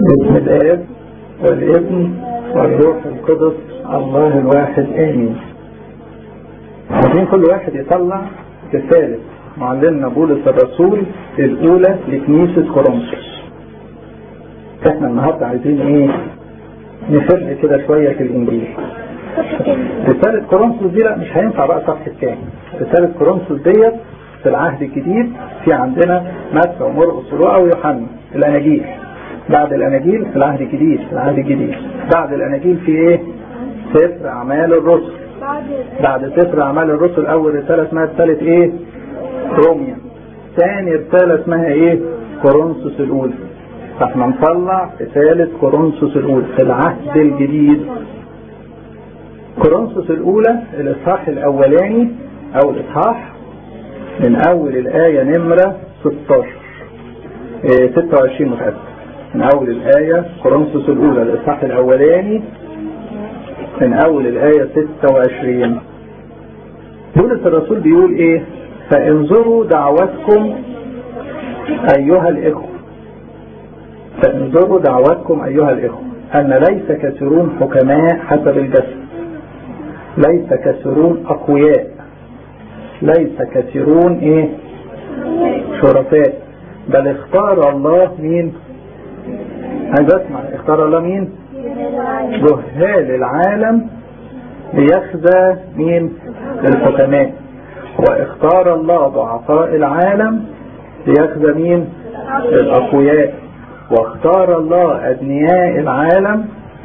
باسم الآب والابن والروح القدس الله الواحد آمين عايزين كل واحد يطلع رسالة معلمنا بولس الرسول الأولى لكنيسة كورنثوس احنا النهارده عايزين ايه نفرق كده شوية في الإنجيل رسالة كورنثوس دي لا مش هينفع بقى صفحة كام رسالة كورنثوس ديت في العهد الجديد في عندنا متى ومرقس ولوقا ويوحنا الأناجيل بعد الأناجيل في العهد الجديد في العهد الجديد بعد الأناجيل في إيه؟ سفر أعمال الرسل بعد سفر أعمال الرسل أول رسالة اسمها رسالة إيه؟ روميا ثاني رسالة اسمها إيه؟ كورنثوس الأولى فاحنا نطلع رسالة كورنثوس الأولى في العهد الجديد كورنثوس الأولى الإصحاح الأولاني أو الإصحاح من أول الآية نمرة 16 إيه 26 متأسف من أول الآية كورنثوس الأولى الإصحاح الأولاني من أول الآية 26 بولس الرسول بيقول إيه فانظروا دعوتكم أيها الإخوة فانظروا دعوتكم أيها الإخوة أن ليس كثيرون حكماء حسب الجسد ليس كثيرون أقوياء ليس كثيرون إيه شرفاء بل اختار الله مين عايز اسمع اختار الله مين جهال العالم ليخزى مين للحكماء واختار الله ضعفاء العالم ليخزى مين للأقوياء واختار الله أدنياء العالم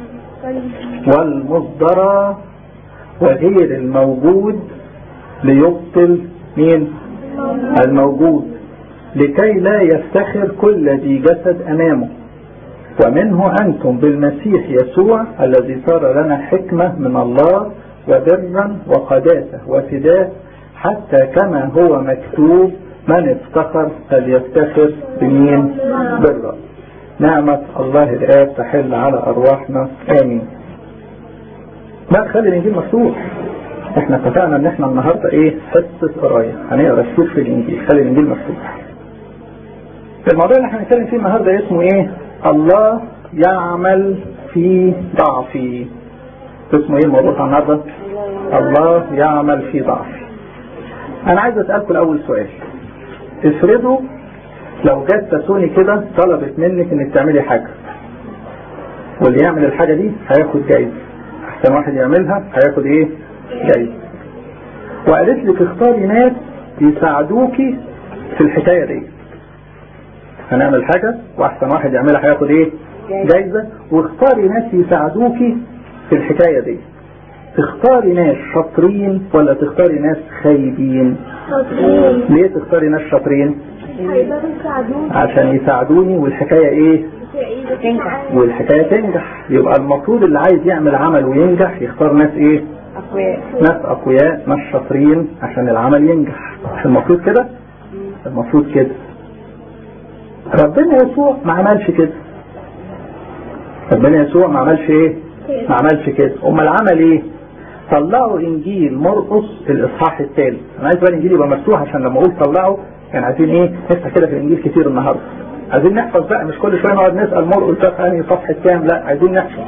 والمصدرة وغير الموجود ليبطل مين الموجود لكي لا يفتخر كل ذي جسد أمامه ومنه أنتم بالمسيح يسوع الذي صار لنا حكمة من الله وبرا وقداسة وفداء حتى كما هو مكتوب من افتخر فليفتخر بمين برا نعمة الله الآب تحل على أرواحنا آمين لا خلي الإنجيل مفتوح احنا اتفقنا ان احنا النهاردة ايه حصة قراية هنقرا كتير في الإنجيل خلي الإنجيل مفتوح الموضوع اللي احنا هنتكلم فيه النهاردة اسمه ايه الله يعمل في ضعفي اسمه ايه الموضوع بتاع النهارده الله يعمل في ضعفي انا عايز اسالكم الاول سؤال افرضوا لو جت تسوني كده طلبت منك انك تعملي حاجه واللي يعمل الحاجه دي هياخد جايزه احسن واحد يعملها هياخد ايه جايزه وقالت لك اختاري ناس يساعدوكي في الحكايه دي هنعمل حاجة واحسن واحد يعملها هياخد ايه جايزة واختاري ناس يساعدوكي في الحكاية دي تختاري ناس شاطرين ولا تختاري ناس خايبين شاطرين ليه تختاري ناس شاطرين هيقدروا يساعدوك عشان يساعدوني والحكاية ايه تنجح والحكاية تنجح يبقى المفروض اللي عايز يعمل عمل وينجح يختار ناس ايه أقوياء ناس اقوياء ناس شاطرين عشان العمل ينجح مش المفروض كده المفروض كده ربنا يسوع ما عملش كده ربنا يسوع ما عملش ايه ما عملش كده امال عمل ايه طلعوا انجيل مرقس الاصحاح الثالث انا عايز بقى الانجيل يبقى مفتوح عشان لما اقول طلعوا كان عايزين ايه نفتح كده في الانجيل كتير النهارده عايزين نحفظ بقى مش كل شويه نقعد نسال مرقس ده في انهي صفحه كام لا عايزين نحفظ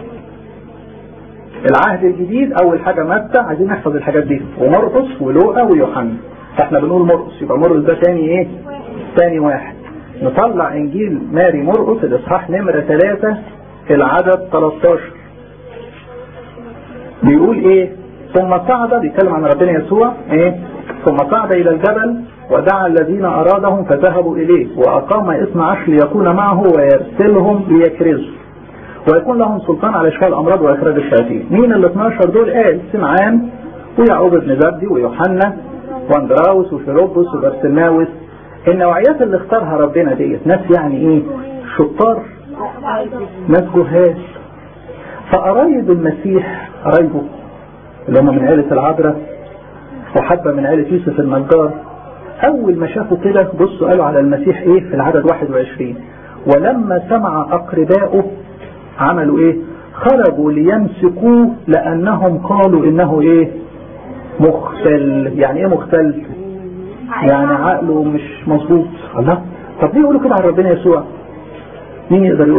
العهد الجديد اول حاجه متى عايزين نحفظ الحاجات دي ومرقس ولوقا ويوحنا احنا بنقول مرقس يبقى مرقس ده تاني ايه تاني واحد نطلع انجيل ماري مرقس الاصحاح نمرة ثلاثة العدد 13 بيقول ايه ثم صعد بيتكلم عن ربنا يسوع ايه ثم صعد الى الجبل ودعا الذين ارادهم فذهبوا اليه واقام اثنى عشر ليكون معه ويرسلهم ليكرزوا ويكون لهم سلطان على اشفاء الامراض واخراج الشياطين مين ال 12 دول قال سمعان ويعقوب بن زبدي ويوحنا واندراوس وفيلبس وبرسلماوس النوعيات اللي اختارها ربنا ديت ناس يعني ايه شطار ناس جهال فقرايب المسيح قرايبه اللي هم من عيلة العذراء وحبة من عيلة يوسف النجار أول ما شافوا كده بصوا قالوا على المسيح إيه في العدد 21 ولما سمع أقرباؤه عملوا إيه خرجوا ليمسكوه لأنهم قالوا إنه إيه مختل يعني إيه مختل يعني عقله مش مظبوط الله طب ليه يقولوا كده على ربنا يسوع مين يقدر يقول لي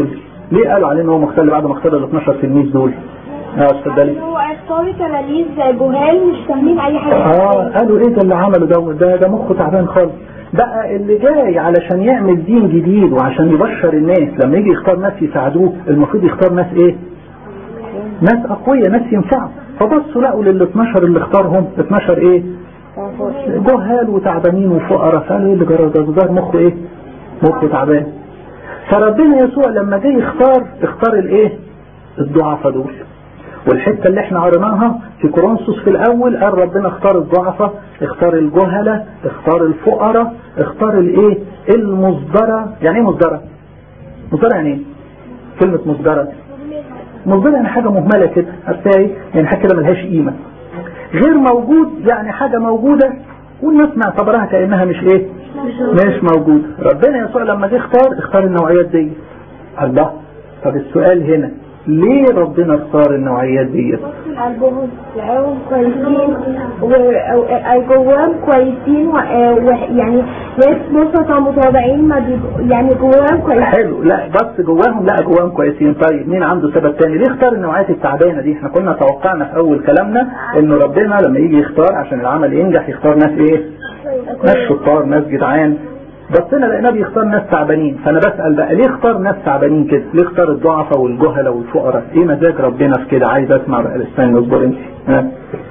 ليه قالوا عليه ان هو مختل بعد ما اختار ال 12 تلميذ دول اه اتفضلي هو اختار تلاميذ جهال مش فاهمين اي حاجه اه قالوا ايه ده اللي عمله ده ده ده مخه تعبان خالص بقى اللي جاي علشان يعمل دين جديد وعشان يبشر الناس لما يجي يختار ناس يساعدوه المفروض يختار ناس ايه ناس اقوياء ناس ينفعوا فبصوا لقوا لل 12 اللي اختارهم 12 ايه جهال وتعبانين وفقراء فقالوا ايه اللي جرى ده ده مخه ايه مخه تعبان فربنا يسوع لما جه يختار اختار الايه الضعفاء دول والحتة اللي احنا قريناها في كورنثوس في الاول قال ربنا اختار الضعفاء اختار الجهلة اختار الفقراء اختار الايه المصدرة يعني ايه مصدرة مصدرة يعني ايه كلمة مصدرة مصدرة يعني حاجة مهملة كده هتلاقي يعني حاجة كده ملهاش قيمة غير موجود يعني حاجة موجودة والناس معتبرها كأنها مش ايه مش موجودة ربنا يسوع لما جه اختار اختار النوعيات دي الله طب السؤال هنا ليه ربنا اختار النوعيات دي قلبهم لقاهم كويسين وجواهم كويسين ويعني ناس بسطة متواضعين ما بيبقوا- يعني جواهم كويسين حلو لا بس جواهم لا جواهم كويسين طيب مين عنده سبب تاني ليه اختار النوعيات التعبانه دي احنا كنا توقعنا في اول كلامنا انه ربنا لما يجي يختار عشان العمل ينجح يختار ناس ايه ناس شطار ناس جدعان بصينا لقيناه بيختار ناس تعبانين فانا بسال بقى ليه اختار ناس تعبانين كده ليه اختار الضعفاء والجهله والفقراء ايه مزاج ربنا في كده عايز اسمع بقى استنى اصبر انت ها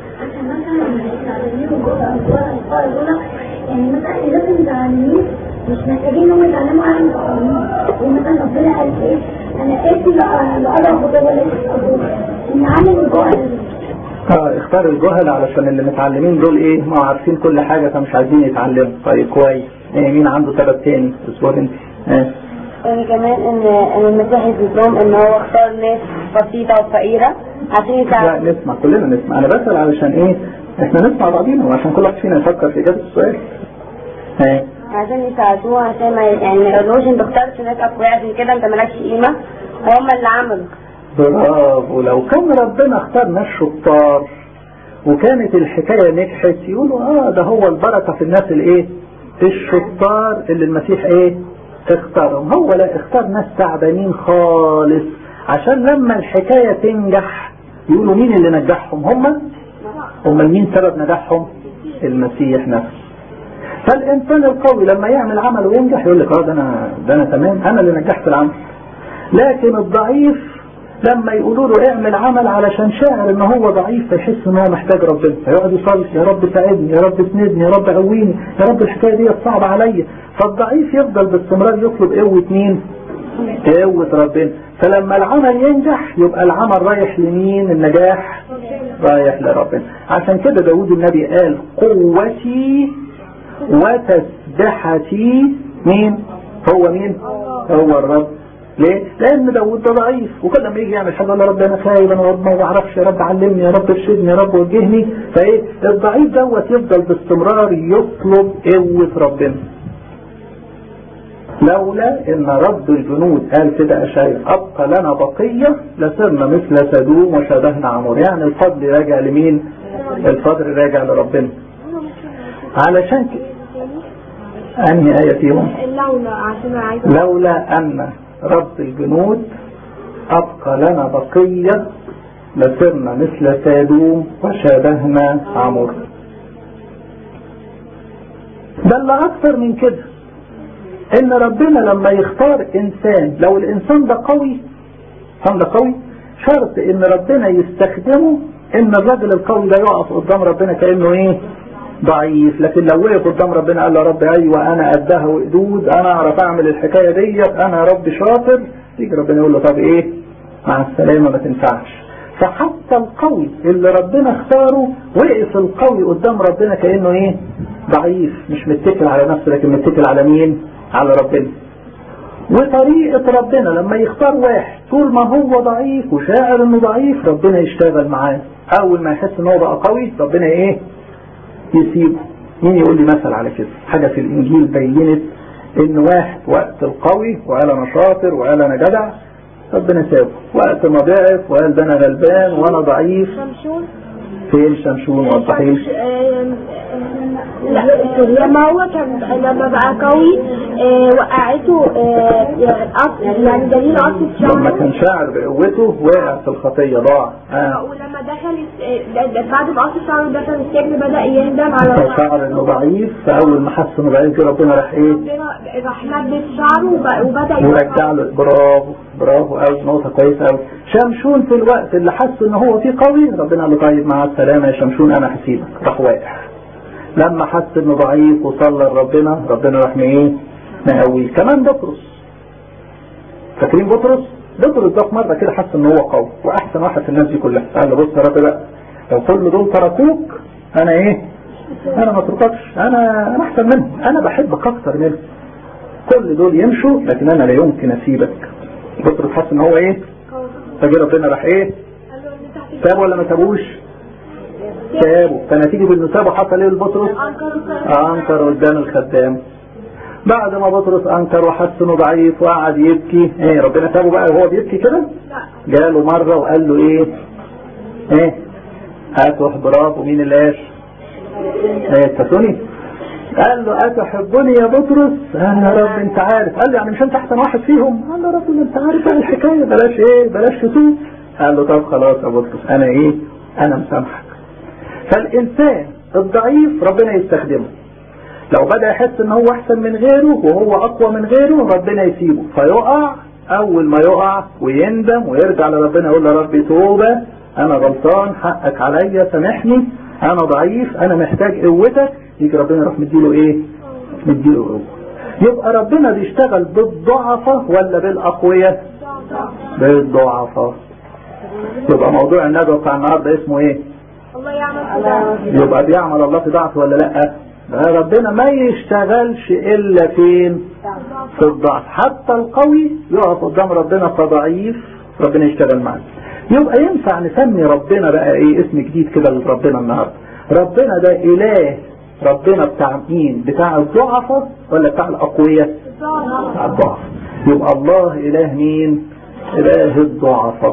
يعني مثلا الناس المتعلمين مش محتاجين انهم يتعلموا عن القوانين ومثلا ربنا قال ايه انا اتي لأرى خطوة ليس نعلم الجهل اه اختار الجهل علشان اللي متعلمين دول ايه ما عارفين كل حاجة فمش عايزين يتعلموا طيب كويس ايه مين عنده سبب تاني اصبر انت اه يعني كمان ان ان المسيح يثبت لهم ان هو اختار ناس بسيطه وفقيره عشان لا يساعدوا نسمع كلنا نسمع انا بسأل علشان ايه احنا نسمع بعضينا وعشان كل واحد فينا يفكر في اجابة السؤال اه عشان يساعدوه عشان ما يعني ما يقولوش انت اخترت ناس اقوياء عشان كده انت مالكش قيمه وهم اللي عملوا برافو لو كان ربنا اختار ناس شطار وكانت الحكاية نجحت يقولوا اه ده هو البركة في الناس الايه الشطار اللي المسيح ايه اختارهم هو لا اختار ناس تعبانين خالص عشان لما الحكاية تنجح يقولوا مين اللي نجحهم هم هم مين سبب نجاحهم المسيح نفسه فالانسان القوي لما يعمل عمل وينجح يقول لك اه ده انا ده انا تمام انا اللي نجحت العمل لكن الضعيف لما يقولوا له اعمل عمل علشان شاعر ان هو ضعيف فيحس ان هو محتاج ربنا فيقعد يصلي يا رب ساعدني يا رب اسندني يا رب قويني يا رب الحكايه دي صعبه عليا فالضعيف يفضل باستمرار يطلب قوه مين؟ قوه ربنا فلما العمل ينجح يبقى العمل رايح لمين؟ النجاح رايح لربنا عشان كده داود النبي قال قوتي وتسبحتي مين؟ هو مين؟ هو الرب ليه؟ لأن داود ده ضعيف وكل ما يجي يعمل حاجة يقول يا رب أنا خايب أنا رب ما بعرفش يا رب علمني يا رب ارشدني يا رب وجهني فإيه؟ الضعيف دوت يفضل باستمرار يطلب قوة ربنا. لولا إن رب الجنود قال كده أشعياء أبقى لنا بقية لصرنا مثل سدوم وشبهنا عمور يعني الفضل راجع لمين؟ الفضل راجع لربنا. علشان ك... أنهي آية فيهم؟ لولا عشان انا عايزه لولا أن رب الجنود أبقى لنا بقية لصرنا مثل سادوم وشابهنا عمر بل أكثر من كده إن ربنا لما يختار إنسان لو الإنسان ده قوي الإنسان ده قوي شرط إن ربنا يستخدمه إن الراجل القوي ده يقف قدام ربنا كأنه إيه ضعيف لكن لو وقف قدام ربنا قال له يا رب ايوه انا قدها وقدود انا اعرف اعمل الحكايه ديت انا يا رب شاطر يجي ربنا يقول له طب ايه مع السلامه ما تنفعش فحتى القوي اللي ربنا اختاره وقف القوي قدام ربنا كانه ايه ضعيف مش متكل على نفسه لكن متكل على مين على ربنا وطريقة ربنا لما يختار واحد طول ما هو ضعيف وشاعر انه ضعيف ربنا يشتغل معاه اول ما يحس ان هو بقى قوي ربنا ايه يسيبه مين يقول لي مثل على كده حاجة في الانجيل بينت ان واحد وقت القوي وقال انا شاطر وقال انا جدع ربنا سابه وقت ما ضعف وقال ده انا غلبان وانا ضعيف شمشون فين شمشون وضحين لا لما هو كان لما بقى قوي آه، وقعته آه، القص يعني دليل قص لما شعره كان شاعر بقوته وقع في الخطية ضاع آه. ولما دخل الس- آه، د- د- بعد ما قص شعره دخل السجن بدأ يندم على فشعر انه ضعيف فاول ما حس انه ضعيف كده ربنا راح ايه ربنا راح مدد شعره وب- وبدأ ورجع له برافو برافو قوي نقطة كويسة قوي شمشون في الوقت اللي حس ان هو فيه قوي ربنا قال له طيب مع السلامة يا شمشون انا هسيبك راح واقع لما حس انه ضعيف وصلى لربنا ربنا راح ايه مقويه كمان بطرس فاكرين بطرس بطرس ده في مرة كده حس ان هو قوي واحسن واحد في الناس دي كلها قال له بص يا رب بقى لو كل دول تركوك انا ايه انا ما اترككش انا انا احسن منهم انا بحبك اكتر منهم كل دول يمشوا لكن انا لا يمكن اسيبك بطرس حس ان هو ايه فجي ربنا راح ايه سابه ولا ما سابوش سابه فنتيجة انه سابه حصل ايه لبطرس انكر قدام الخدام بعد ما بطرس انكر وحس انه ضعيف وقعد يبكي ايه ربنا سابه بقى وهو بيبكي كده جاله مرة وقال له ايه ايه هاتوا برافو مين اللي قال ايه تسوني قال له أتحبني يا بطرس قال يا رب انت عارف قال له يعني مش انت احسن واحد فيهم قال له يا رب انت عارف بقى الحكاية بلاش ايه بلاش كتوب قال له طب خلاص يا بطرس انا ايه انا مسامحك فالانسان الضعيف ربنا يستخدمه لو بدأ يحس ان هو احسن من غيره وهو اقوى من غيره ربنا يسيبه فيقع اول ما يقع ويندم ويرجع لربنا يقول له يا رب توبة انا غلطان حقك عليا سامحني انا ضعيف انا محتاج قوتك يجي ربنا يروح مديله ايه مديله قوة يبقى ربنا بيشتغل بالضعفة ولا بالاقوياء بالضعفة يبقى موضوع الندوة بتاع النهارده اسمه ايه الله يعمل كده يبقى بيعمل الله في ضعف ولا لا ده ربنا ما يشتغلش الا فين في الضعف حتى القوي يقف قدام ربنا فضعيف ربنا يشتغل معاه يبقى ينفع نسمي ربنا بقى ايه اسم جديد كده لربنا النهارده ربنا ده اله ربنا بتاع مين بتاع الضعفة ولا بتاع الاقوياء بتاع الضعف يبقى الله اله مين اله الضعفة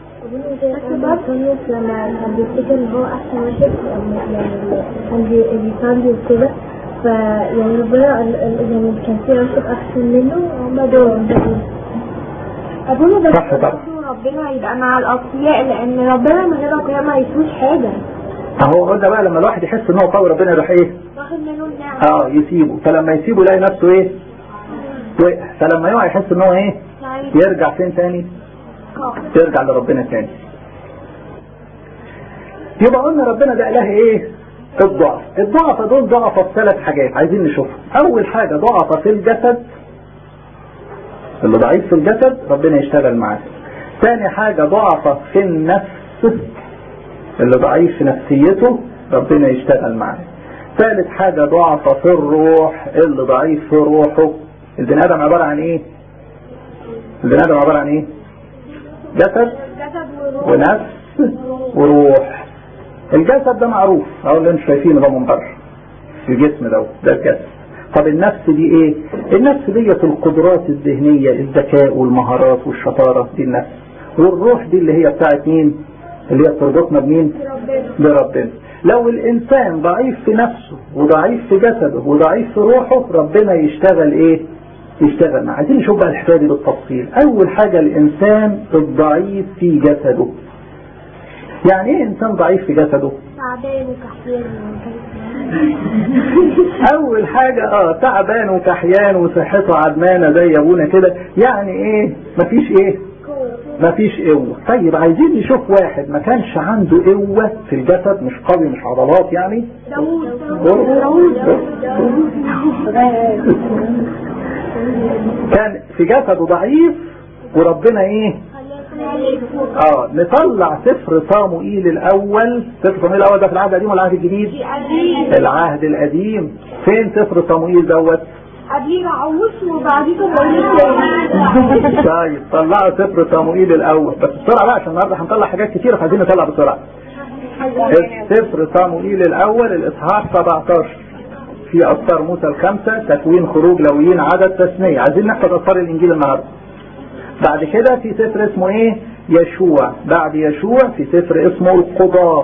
بطرس لما كان بيفتكر ان هو احسن واحد يعني كان بي- بيصلي وكده ف يعني ربنا قال- قال- يعني كان في واحد احسن منه هم دول ابونا بس صح طبعا. برضه ربنا يبقى مع الاقوياء لان ربنا من غير اقوياء ما يسوش حاجه اهو قلنا بقى لما الواحد يحس ان هو قوي ربنا يروح ايه واخد منه النعمه اه يسيبه فلما يسيبه يلاقي نفسه ايه وقع فلما يقع يحس ان هو ايه يرجع فين تاني يرجع لربنا تاني يبقى قلنا ربنا ده اله ايه الضعف الضعف دول ضعفة في ثلاث حاجات عايزين نشوفها اول حاجة ضعفة في الجسد اللي ضعيف في الجسد ربنا يشتغل معاه ثاني حاجة ضعفة في النفس اللي ضعيف في نفسيته ربنا يشتغل معاه ثالث حاجة ضعفة في الروح اللي ضعيف في روحه البني ادم عبارة عن ايه البني ادم عبارة عن ايه جسد جسد وروح ونفس وروح الجسد ده معروف اهو اللي انتم شايفينه ده من بره الجسم ده ده الجسد طب النفس دي ايه النفس ديت القدرات الذهنية الذكاء والمهارات والشطارة دي النفس والروح دي اللي هي بتاعت مين اللي هي بتربطنا بمين بربنا لو الانسان ضعيف في نفسه وضعيف في جسده وضعيف في روحه ربنا يشتغل ايه يشتغل معاه عايزين نشوف بقى الحكايه دي بالتفصيل اول حاجه الانسان الضعيف في جسده يعني ايه انسان ضعيف في جسده تعبان وكحيان اول حاجة اه تعبان وكحيان وصحته عدمانة زي ابونا كده يعني ايه مفيش ايه مفيش قوة طيب عايزين نشوف واحد ما كانش عنده قوة في الجسد مش قوي مش عضلات يعني داوود كان في جسده ضعيف وربنا ايه اه نطلع سفر صاموئيل الاول سفر صاموئيل الاول ده في العهد القديم ولا العهد الجديد العهد القديم فين سفر صاموئيل دوت قبليه رعوش وبعديه صموئيل طيب طلعوا سفر صاموئيل الاول بس بسرعه بقى عشان النهارده هنطلع حاجات كتير فعايزين نطلع بسرعه سفر صاموئيل الاول الاصحاح 17 في اسفار موسى الخمسه تكوين خروج لويين عدد تسميه عايزين نحفظ اسفار الانجيل النهارده بعد كده في سفر اسمه ايه يشوع بعد يشوع في سفر اسمه القضاء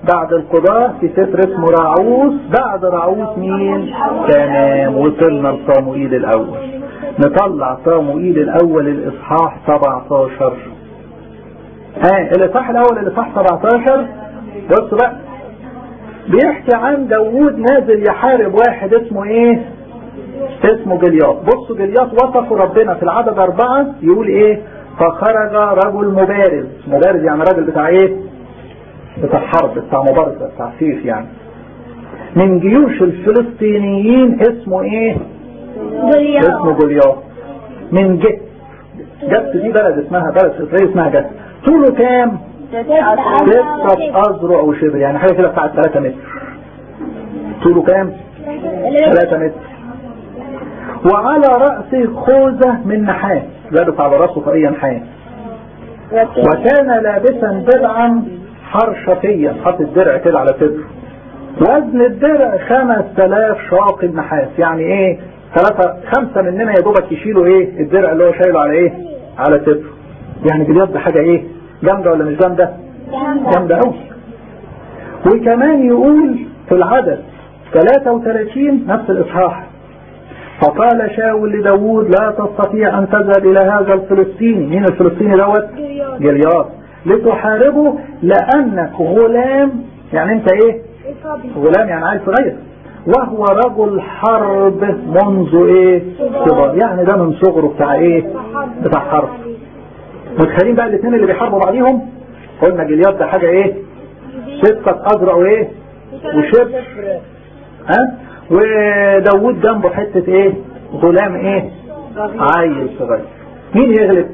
بعد القضاء في سفر اسمه راعوس بعد راعوس مين تمام وصلنا لصاموئيل الاول نطلع صاموئيل الاول الاصحاح 17 ها آه الاصحاح الاول الاصحاح 17 بص بقى بيحكي عن داوود نازل يحارب واحد اسمه ايه اسمه جلياط بصوا جلياط وصفوا ربنا في العدد اربعة يقول ايه فخرج رجل مبارز مبارز يعني راجل بتاع ايه بتاع حرب بتاع مبارزة بتاع سيف يعني من جيوش الفلسطينيين اسمه ايه جلياط اسمه جلياط من جت جت دي بلد اسمها بلد اسرائيل اسمها جت طوله كام ستة أذرع وشبر يعني حاجة كده بتاعت 3 متر طوله كام 3 متر وعلى رأسه خوذة من نحاس لابس على رأسه طاقية نحاس وكان لابسا درعا حرشفيا حط الدرع كده على صدره وزن الدرع 5000 شاقل نحاس يعني ايه ثلاثة خمسة مننا يا دوبك يشيلوا ايه الدرع اللي هو شايله على ايه على صدره يعني باليد حاجة ايه جامدة ولا مش جامدة جامدة قوي وكمان يقول في العدد 33 نفس الإصحاح فقال شاول لداود لا تستطيع أن تذهب إلى هذا الفلسطيني مين الفلسطيني دوت جلياط لتحاربه لأنك غلام يعني أنت إيه غلام يعني عيل صغير وهو رجل حرب منذ إيه صغر يعني ده من صغره بتاع إيه بتاع حرب متخيلين بقى الاثنين اللي بيحاربوا بعضيهم قلنا جليات ده حاجة ايه ستة أزرع وايه وشبر ها وداود جنبه حتة ايه غلام ايه عيل صغير مين يغلب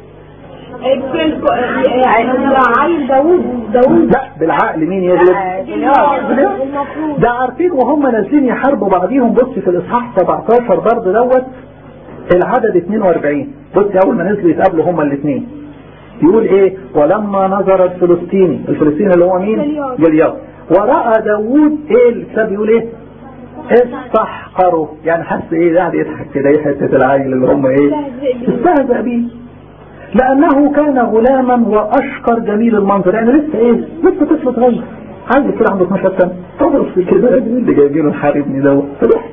عيل داوود داوود لا بالعقل مين يغلب ده عارفين وهم نازلين يحاربوا بعضيهم بص في الاصحاح 17 برضه دوت العدد 42 بص اول ما نزلوا يتقابلوا هما الاثنين يقول ايه ولما نظر الفلسطيني الفلسطيني اللي هو مين جلياط ورأى داوود ايه الكتاب يقول ايه استحقره يعني حس ايه قاعد يضحك كده ايه حته العيل اللي هم ايه استهزأ بيه لانه كان غلاما واشقر جميل المنظر يعني لسه ايه لسه طفل صغير عايز كده عنده 12 سنه طفل كده مين اللي جايبينه الحاربني دوت فضحك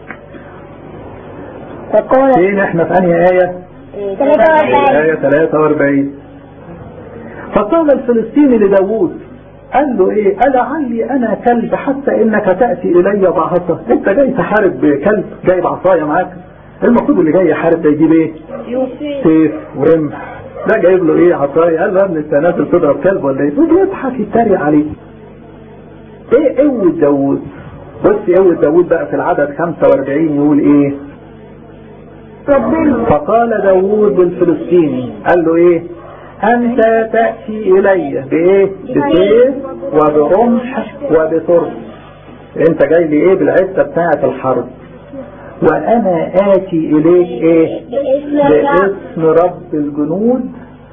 فقال فين احنا في انهي ايه 43 آية 43 فقال الفلسطيني لداوود قال له ايه ألعلي انا كلب حتى انك تأتي الي بعصا انت جاي تحارب بكلب جايب عصاية معاك المفروض اللي جاي يحارب ده يجيب ايه سيف ورمح ده جايب له ايه عصاية قال له يا ابني انت نازل تضرب كلب ولا ايه يقول يضحك يتريق عليه ايه قوة داوود بص قوة داوود بقى في العدد 45 يقول ايه ربنا فقال داوود الفلسطيني قال له ايه انت تأتي الي بايه بسيف وبرمح وبترس انت جاي لي ايه بالعدة بتاعة الحرب وانا اتي اليك ايه باسم رب الجنود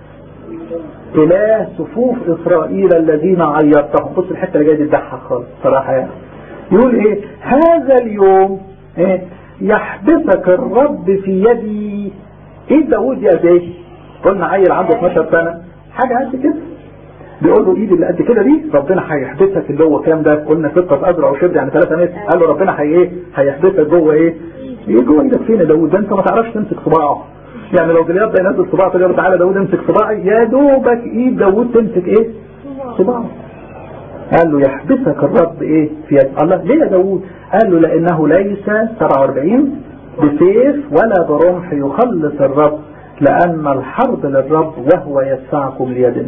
اله صفوف اسرائيل الذين عيرتهم بص الحته اللي جايه دي تضحك خالص صراحه يعني يقول ايه هذا اليوم ايه يحبسك الرب في يدي ايه داود يا بيه قلنا عيل عنده 12 سنه حاجه قد كده بيقول له ايدي اللي قد كده دي ربنا هيحبسك اللي هو كام ده قلنا ستة أذرع وشد يعني 3 متر قال له ربنا هي ايه هيحبسك جوه ايه ايه جوه ايدك فين يا داوود ده انت ما تعرفش تمسك صباعه يعني لو جليات ده ينزل صباعه تقول له تعالى داوود امسك صباعي يا دوبك ايد داوود تمسك ايه صباعه قال له يحبسك الرب ايه في يد الله ليه يا داوود قال له لانه ليس 47 بسيف ولا برمح يخلص الرب لان الحرب للرب وهو يدفعكم ليدنا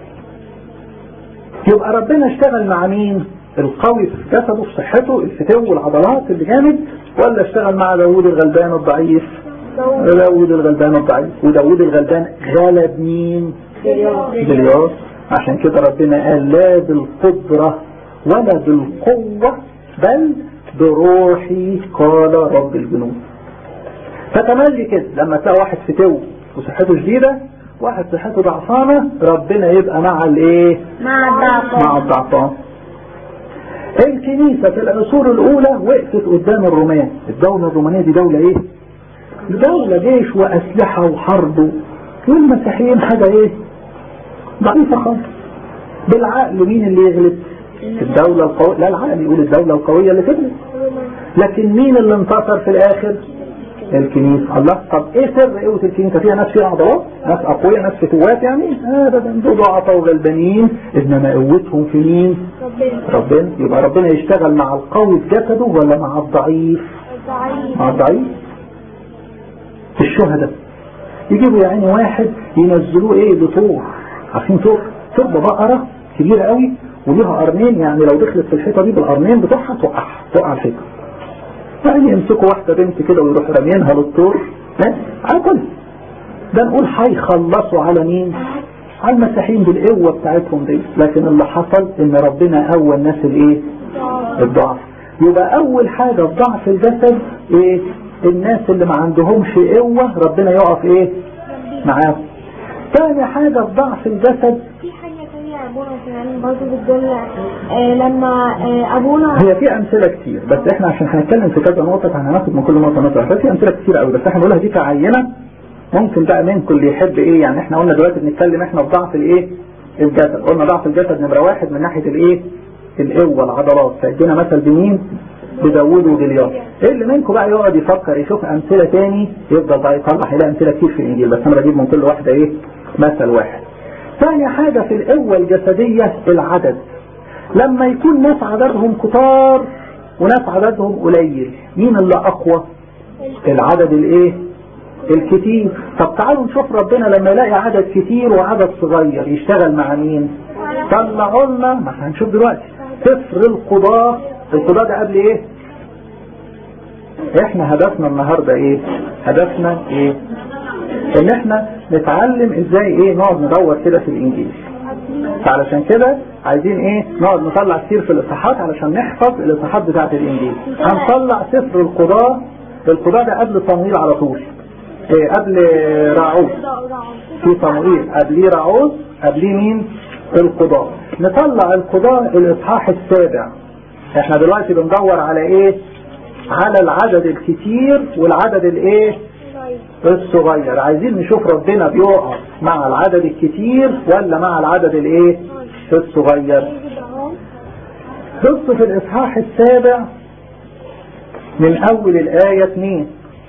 يبقى ربنا اشتغل مع مين القوي في جسده في صحته الفتو والعضلات اللي جامد ولا اشتغل مع داوود الغلبان الضعيف داوود الغلبان الضعيف وداوود الغلبان غلب مين جلياس عشان كده ربنا قال لا بالقدرة ولا بالقوة بل بروحي قال رب الجنود فتملي كده لما تلاقي واحد فتو وصحته شديدة واحد صحته ضعفانة ربنا يبقى مع الايه مع الضعف مع الضعفان الكنيسة في العصور الاولى وقفت قدام الرومان الدولة الرومانية دي دولة ايه دولة جيش واسلحة وحرب والمسيحيين حاجة ايه ضعيفة خالص بالعقل مين اللي يغلب الدولة القوية لا العالم يقول الدولة القوية اللي كبرت لكن مين اللي انتصر في الاخر الكنيسة الله طب ايه سر قوة الكنيسة فيها ناس فيها عضلات ناس اقوياء ناس فتوات يعني ابدا دول ضعفاء وغلبانين انما قوتهم في مين ربنا يبقى ربنا يشتغل مع القوي في جسده ولا مع الضعيف مع الضعيف الشهداء يجيبوا يعني واحد ينزلوه ايه بطور عارفين طور تبقى بقرة كبيرة قوي وليها قرنين يعني لو دخلت في الحيطة دي بالقرنين بتوعها توقعها توقع الحيطة يعني يمسكوا واحدة بنت كده ويروح رامينها للطور على كل ده نقول هيخلصوا على مين على المسيحيين بالقوة بتاعتهم دي لكن اللي حصل ان ربنا قوى الناس الايه الضعف يبقى اول حاجة في ضعف الجسد ايه الناس اللي ما عندهمش قوة ربنا يقف ايه معاهم تاني حاجة في ضعف الجسد في حاجة تانية يا ابونا كمان برضه بتدل آه لما آه ابونا هي في امثله كتير بس احنا عشان هنتكلم في كذا نقطه فهناخد من كل نقطه نقطه ففي امثله كتير قوي بس احنا بنقولها دي كعينه ممكن بقى منكم اللي يحب ايه يعني احنا قلنا دلوقتي بنتكلم احنا في ضعف الايه الجسد قلنا ضعف الجسد نمره واحد من ناحيه الايه القوه العضلات فادينا مثل بمين بداوود وجليات ايه اللي منكم بقى يقعد يفكر يشوف امثله تاني يفضل بقى يطلع يلاقي امثله كتير في الانجيل بس انا بجيب من كل واحده ايه مثل واحد ثاني حاجة في القوة الجسدية العدد لما يكون ناس عددهم كتار وناس عددهم قليل مين اللي أقوى العدد الايه الكتير طب تعالوا نشوف ربنا لما يلاقي عدد كتير وعدد صغير يشتغل مع مين طلعوا لنا ما احنا هنشوف دلوقتي سفر القضاء القضاء ده قبل ايه احنا هدفنا النهاردة ايه هدفنا ايه ان احنا نتعلم ازاي ايه نقعد ندور كده في الانجيل فعلشان كده عايزين ايه نقعد نطلع كتير في الاصحاحات علشان نحفظ الاصحاحات بتاعت الانجيل هنطلع سفر القضاء القضاء ده قبل صمويل على طول ايه قبل راعوز في صموئيل قبليه راعوز قبليه مين القضاء نطلع القضاء الاصحاح السابع احنا دلوقتي بندور على ايه على العدد الكتير والعدد الايه الصغير عايزين نشوف ربنا بيقف مع العدد الكتير ولا مع العدد الايه الصغير بص في الاصحاح السابع من اول الاية 2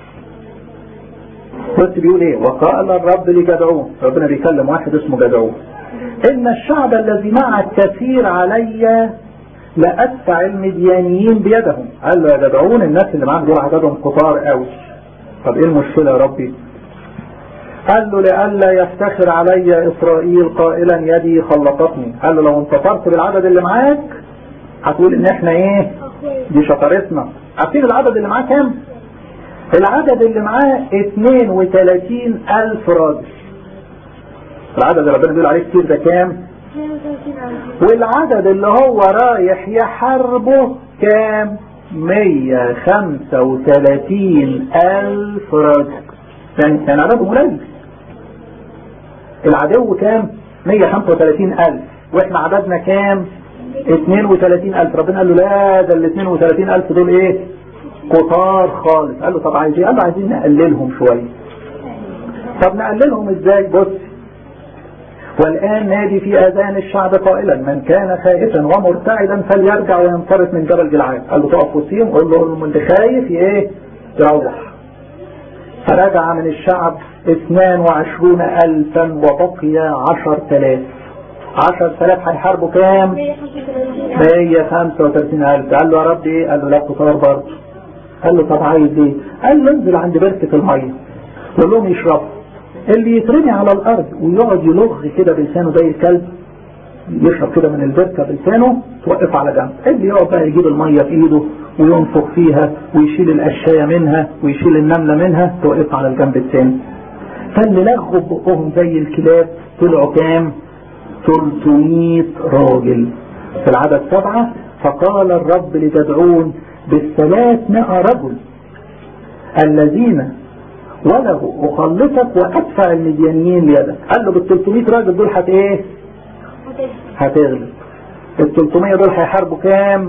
بص بيقول ايه وقال الرب لجدعون ربنا بيكلم واحد اسمه جدعون ان الشعب الذي معك كثير علي لأدفع المديانيين بيدهم قال له يا جدعون الناس اللي معاك دول عددهم كتار قوي طب ايه المشكلة يا ربي قال له لئلا يفتخر علي اسرائيل قائلا يدي خلطتني قال له لو انتصرت بالعدد اللي معاك هتقول ان احنا ايه دي شطارتنا عارفين العدد اللي معاه كام العدد اللي معاه 32 الف راجل العدد اللي ربنا بيقول عليه كتير ده كام والعدد اللي هو رايح يحاربه كام 135 ألف رجل يعني كان عددهم قليل العدو كام 135 ألف واحنا عددنا كام 32 ألف ربنا قال له لا ده ال 32 ألف دول ايه كتار خالص قال له طب عايزين قال له عايزين نقللهم شوية طب نقللهم ازاي بص والآن نادي في آذان الشعب قائلا من كان خائفا ومرتعدا فليرجع وينصرف من جبل جلعاد قال له تقف وسيم قول له اللي خايف ايه يروح فرجع من الشعب 22 ألفا وبقي 10000 10000 هيحاربوا كام 135 ألف قال له يا رب ايه قال له لا كتار برضه قال له طب عايز ايه قال له انزل عند بركة المية قول لهم يشربوا اللي يترمي على الارض ويقعد يلغ كده بلسانه زي الكلب يشرب كده من البركه بلسانه توقف على جنب اللي يقعد بقى يجيب الميه في ايده وينفخ فيها ويشيل القشايه منها ويشيل النمله منها توقف على الجنب الثاني فاللي لغوا بقهم زي الكلاب طلعوا كام 300 راجل في العدد سبعة فقال الرب لجدعون بالثلاثمائة رجل الذين وله أخلصك وأدفع المديانيين ليدك قال له بال 300 راجل دول هت ايه هتغلب ال 300 دول هيحاربوا كام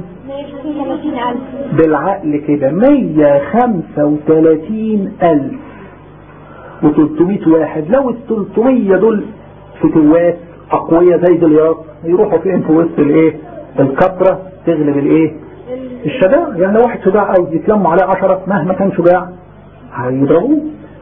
بالعقل كده 135 ألف و300 واحد لو ال 300 دول فتوات أقوياء زي جلياط يروحوا فين في وسط الايه الكثرة تغلب الايه الشجاعة يعني لو واحد شجاع قوي يتلموا عليه عشرة مهما كان شجاع هيضربوه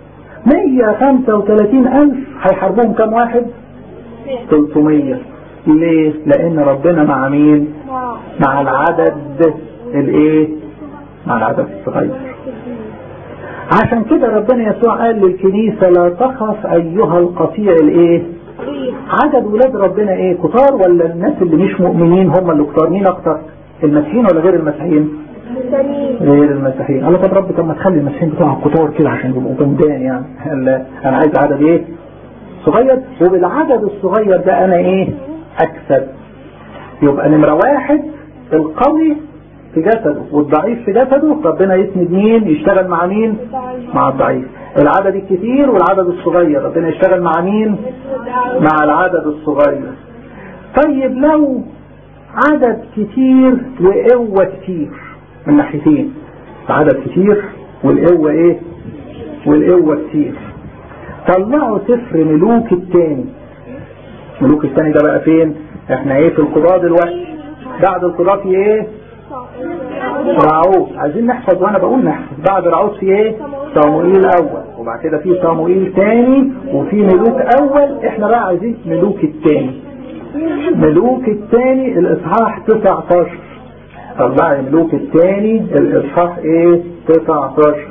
135 ألف هيحاربوهم كم واحد 300 ليه لأن ربنا مع مين مع العدد الايه مع العدد الصغير عشان كده ربنا يسوع قال للكنيسة لا تخف أيها القطيع الايه عدد ولاد ربنا ايه كتار ولا الناس اللي مش مؤمنين هم اللي كتار مين اكتر المسيحيين ولا غير المسيحيين غير المسيحيين قال طب رب طب ما تخلي المسيحيين بتوعهم كتار كده عشان يبقوا جمدان يعني قال انا عايز عدد ايه صغير وبالعدد الصغير ده انا ايه اكسب يبقى نمرة واحد القوي في جسده والضعيف في جسده ربنا يسند مين يشتغل مع مين مع الضعيف العدد الكثير والعدد الصغير ربنا يشتغل مع مين مع العدد الصغير طيب لو عدد كتير وقوة كتير من ناحيتين عدد كتير والقوة ايه والقوة كتير طلعوا سفر ملوك التاني ملوك التاني ده بقى فين احنا ايه في القضاء دلوقتي بعد القضاء في ايه رعوت عايزين نحفظ وانا بقول نحفظ بعد رعوت في ايه صاموئيل اول وبعد كده في صاموئيل تاني وفي ملوك اول احنا بقى عايزين ملوك التاني ملوك التاني الاصحاح 19 طلعي ملوك التاني الاصحاح ايه 19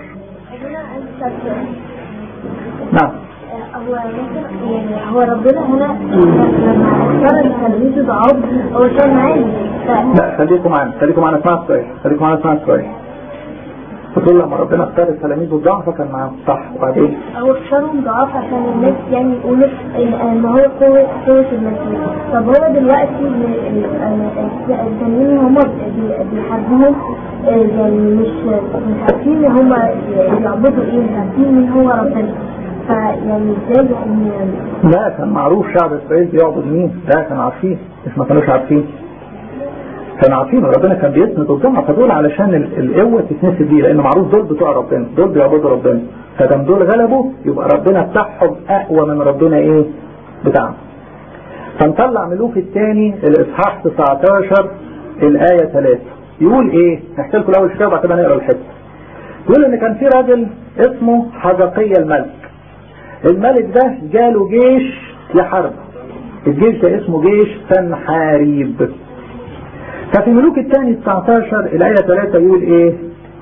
نعم هو يعني هو ربنا هنا لما اختار التلميذ ضعاف هو كان عادي لا خليكم معانا خليكم معانا اسمعوا السؤال خليكم معانا اسمعوا السؤال بتقول لما ربنا اختار التلاميذ الضعف كان معاهم صح وبعدين هو اختارهم ضعاف عشان الناس يعني يقولوا ان هو قوة قوة المسيح طب هو دلوقتي التانيين هم بيحاربوهم يعني مش مش عارفين هم يعبدوا ايه مش عارفين مين هو ربنا فيعني ازاي يعني لا كان معروف شعب اسرائيل بيعبد مين لا كانوا عارفين مش ما كانوش عارفين كانوا عارفين ربنا كان بيسند الضعف فدول علشان القوه تتنسب بيه لان معروف دول بتوع ربنا دول بيعبدوا ربنا فدام دول غلبوا يبقى ربنا بتاعهم اقوى من ربنا ايه بتاعهم فنطلع ملوك الثاني الاصحاح 19 الايه 3 يقول ايه نحكي لكم الاول شويه وبعد كده نقرا الحته يقول ان كان في راجل اسمه حزقية الملك الملك ده جاله جيش يحارب الجيش ده اسمه جيش سنحاريب ففي ملوك الثاني 19 الآية 3 يقول ايه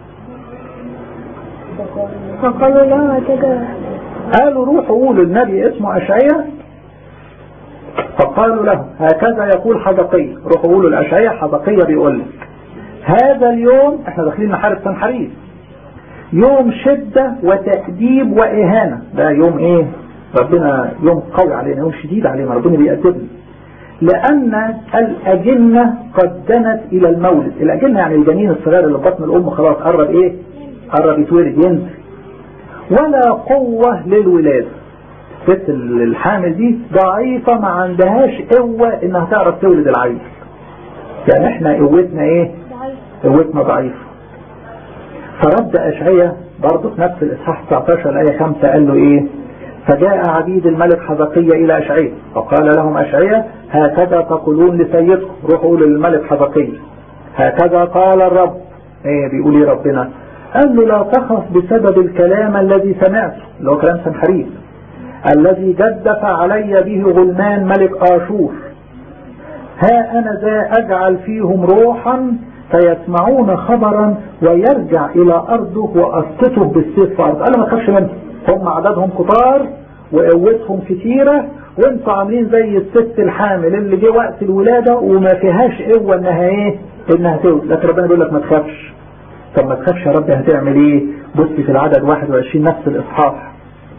فقالوا له هكذا قالوا روحوا قولوا النبي اسمه أشعية فقالوا له هكذا يقول حزقية روحوا قولوا الأشعية حزقية بيقول لك هذا اليوم احنا داخلين نحارب سنحاريب يوم شدة وتأديب وإهانة ده يوم ايه ربنا يوم قوي علينا يوم شديد علينا ربنا بيأدبنا لأن الأجنة قد دنت إلى المولد الأجنة يعني الجنين الصغير اللي في بطن الأم خلاص قرب إيه قرب يتولد ينزل ولا قوة للولادة الست الحامل دي ضعيفة ما عندهاش قوة إنها تعرف تولد العيل يعني إحنا قوتنا إيه قوتنا ضعيفة فرد أشعية برضه في نفس الإصحاح 19 الآية 5 قال له إيه فجاء عبيد الملك حزقية إلى أشعية فقال لهم أشعية هكذا تقولون لسيدكم روحوا للملك حزقية هكذا قال الرب ايه بيقول ايه ربنا قال له لا تخف بسبب الكلام الذي سمعته اللي هو كلام سنحريب الذي جدف علي به غلمان ملك آشور ها أنا ذا أجعل فيهم روحا فيسمعون خبرا ويرجع إلى أرضه وأسقطه بالسيف في أرضه قال ما تخافش منهم هم عددهم كتار وقوتهم كتيرة وانتوا عاملين زي الست الحامل اللي جه وقت الولادة وما فيهاش قوة انها ايه انها تولد لكن ربنا بيقول لك ما تخافش طب ما تخافش يا رب هتعمل ايه بص في العدد 21 نفس الاصحاح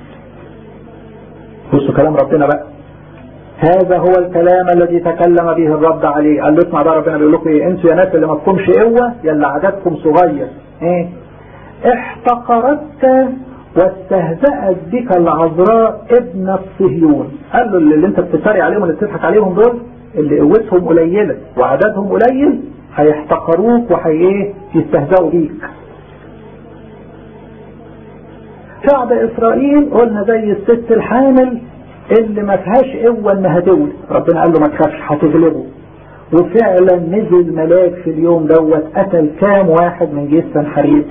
بصوا كلام ربنا بقى هذا هو الكلام الذي تكلم به الرب عليه قال له اسمع بقى ربنا بيقول لكم ايه انتوا يا ناس اللي ما تكونش قوة يلا عددكم صغير ايه احتقرتك واستهزأت بك العذراء ابن الصهيون قال له اللي انت بتتريق عليهم اللي بتضحك عليهم دول اللي قوتهم قليلة وعددهم قليل هيحتقروك وهي ايه يستهزئوا بيك شعب اسرائيل قلنا زي الست الحامل اللي ما فيهاش قوة انها تولد ربنا قال له ما تخافش هتغلبه وفعلا نزل ملاك في اليوم دوت قتل كام واحد من جيش سنحريب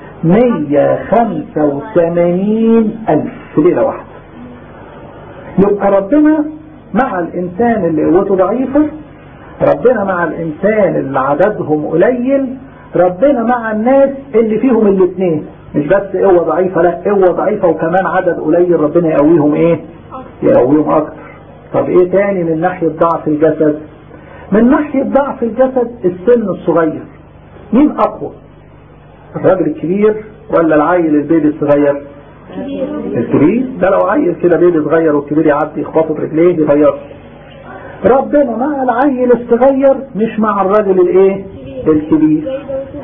185 ألف في ليلة واحدة يبقى ربنا مع الإنسان اللي قوته ضعيفة ربنا مع الإنسان اللي عددهم قليل ربنا مع الناس اللي فيهم الاثنين مش بس قوة ضعيفة لا قوة ضعيفة وكمان عدد قليل ربنا يقويهم ايه يقويهم اكتر طب ايه تاني من ناحية ضعف الجسد من ناحية ضعف الجسد السن الصغير مين اقوى الراجل الكبير ولا العيل البيبي الصغير الكبير ده لو عيل كده بيبي صغير والكبير يعدي يخبطه برجليه يغيره ربنا مع العيل الصغير مش مع الراجل الايه الكبير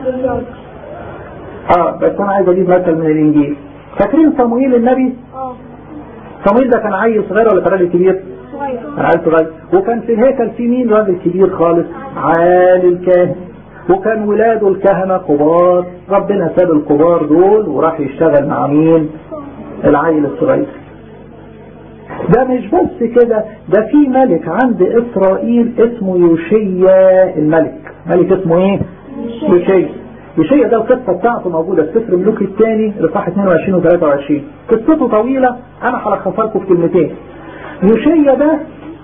اه بس انا عايز اجيب مثل من الانجيل فاكرين صموئيل النبي اه صموئيل ده كان عيل صغير ولا كان راجل كبير صغير كان عيل صغير وكان في الهيكل في مين راجل كبير خالص عالي الكاهن وكان ولاده الكهنة كبار ربنا ساب الكبار دول وراح يشتغل مع مين العيل الصغير ده مش بس كده ده في ملك عند اسرائيل اسمه يوشيا الملك ملك اسمه ايه يوشيا يوشيا ده القصة بتاعته موجودة في سفر ملوك الثاني لصح 22 و 23 قصته طويلة انا هلخصها لكم في كلمتين يوشيا ده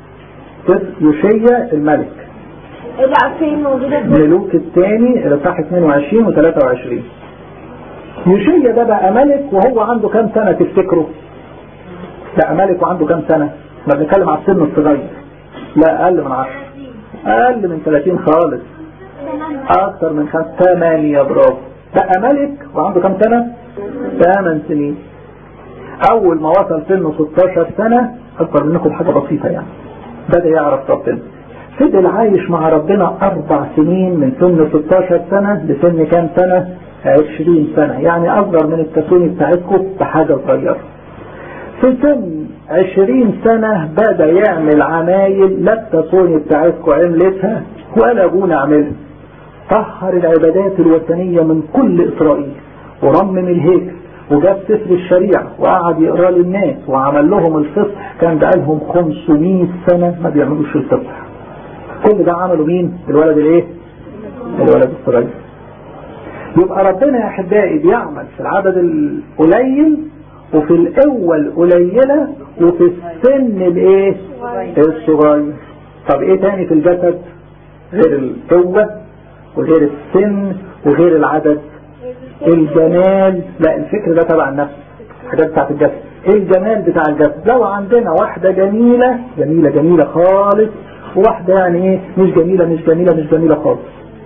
يوشيا الملك اللي عارفين موجودة في ملوك الثاني لصح 22 و 23 يوشيا ده بقى ملك وهو عنده كام سنة تفتكروا بقى ملك وعنده كام سنة ما بنتكلم على السن الصغير لا اقل من 10 اقل من 30 خالص اكثر من خمس ثمانية برافو بقى ملك وعنده كام سنة 8 سنين اول ما وصل سنه 16 سنة اكبر منكم حاجة بسيطة يعني بدأ يعرف ربنا فضل عايش مع ربنا اربع سنين من سن 16 سنة لسن كام سنة 20 سنة يعني اصغر من التسوني بتاعتكم بحاجة صغيرة في سن 20 سنة بدأ يعمل عمايل لا التسوني بتاعتكم عملتها ولا ابونا عملها طهر العبادات الوثنية من كل إسرائيل ورمم الهيكل وجاب سفر الشريعة وقعد يقرا للناس وعمل لهم الفصح كان بقالهم 500 سنة ما بيعملوش الفصح كل ده عمله مين الولد الايه الولد الصغير يبقى ربنا يا احبائي بيعمل في العدد القليل وفي القوة القليلة وفي السن الايه الصغير طب ايه تاني في الجسد غير القوة وغير السن وغير العدد الجمال لا الفكر ده تبع النفس الحاجات بتاعت الجسد الجمال بتاع الجسد لو عندنا واحدة جميلة جميلة جميلة خالص وواحدة يعني ايه مش جميلة مش جميلة مش جميلة خالص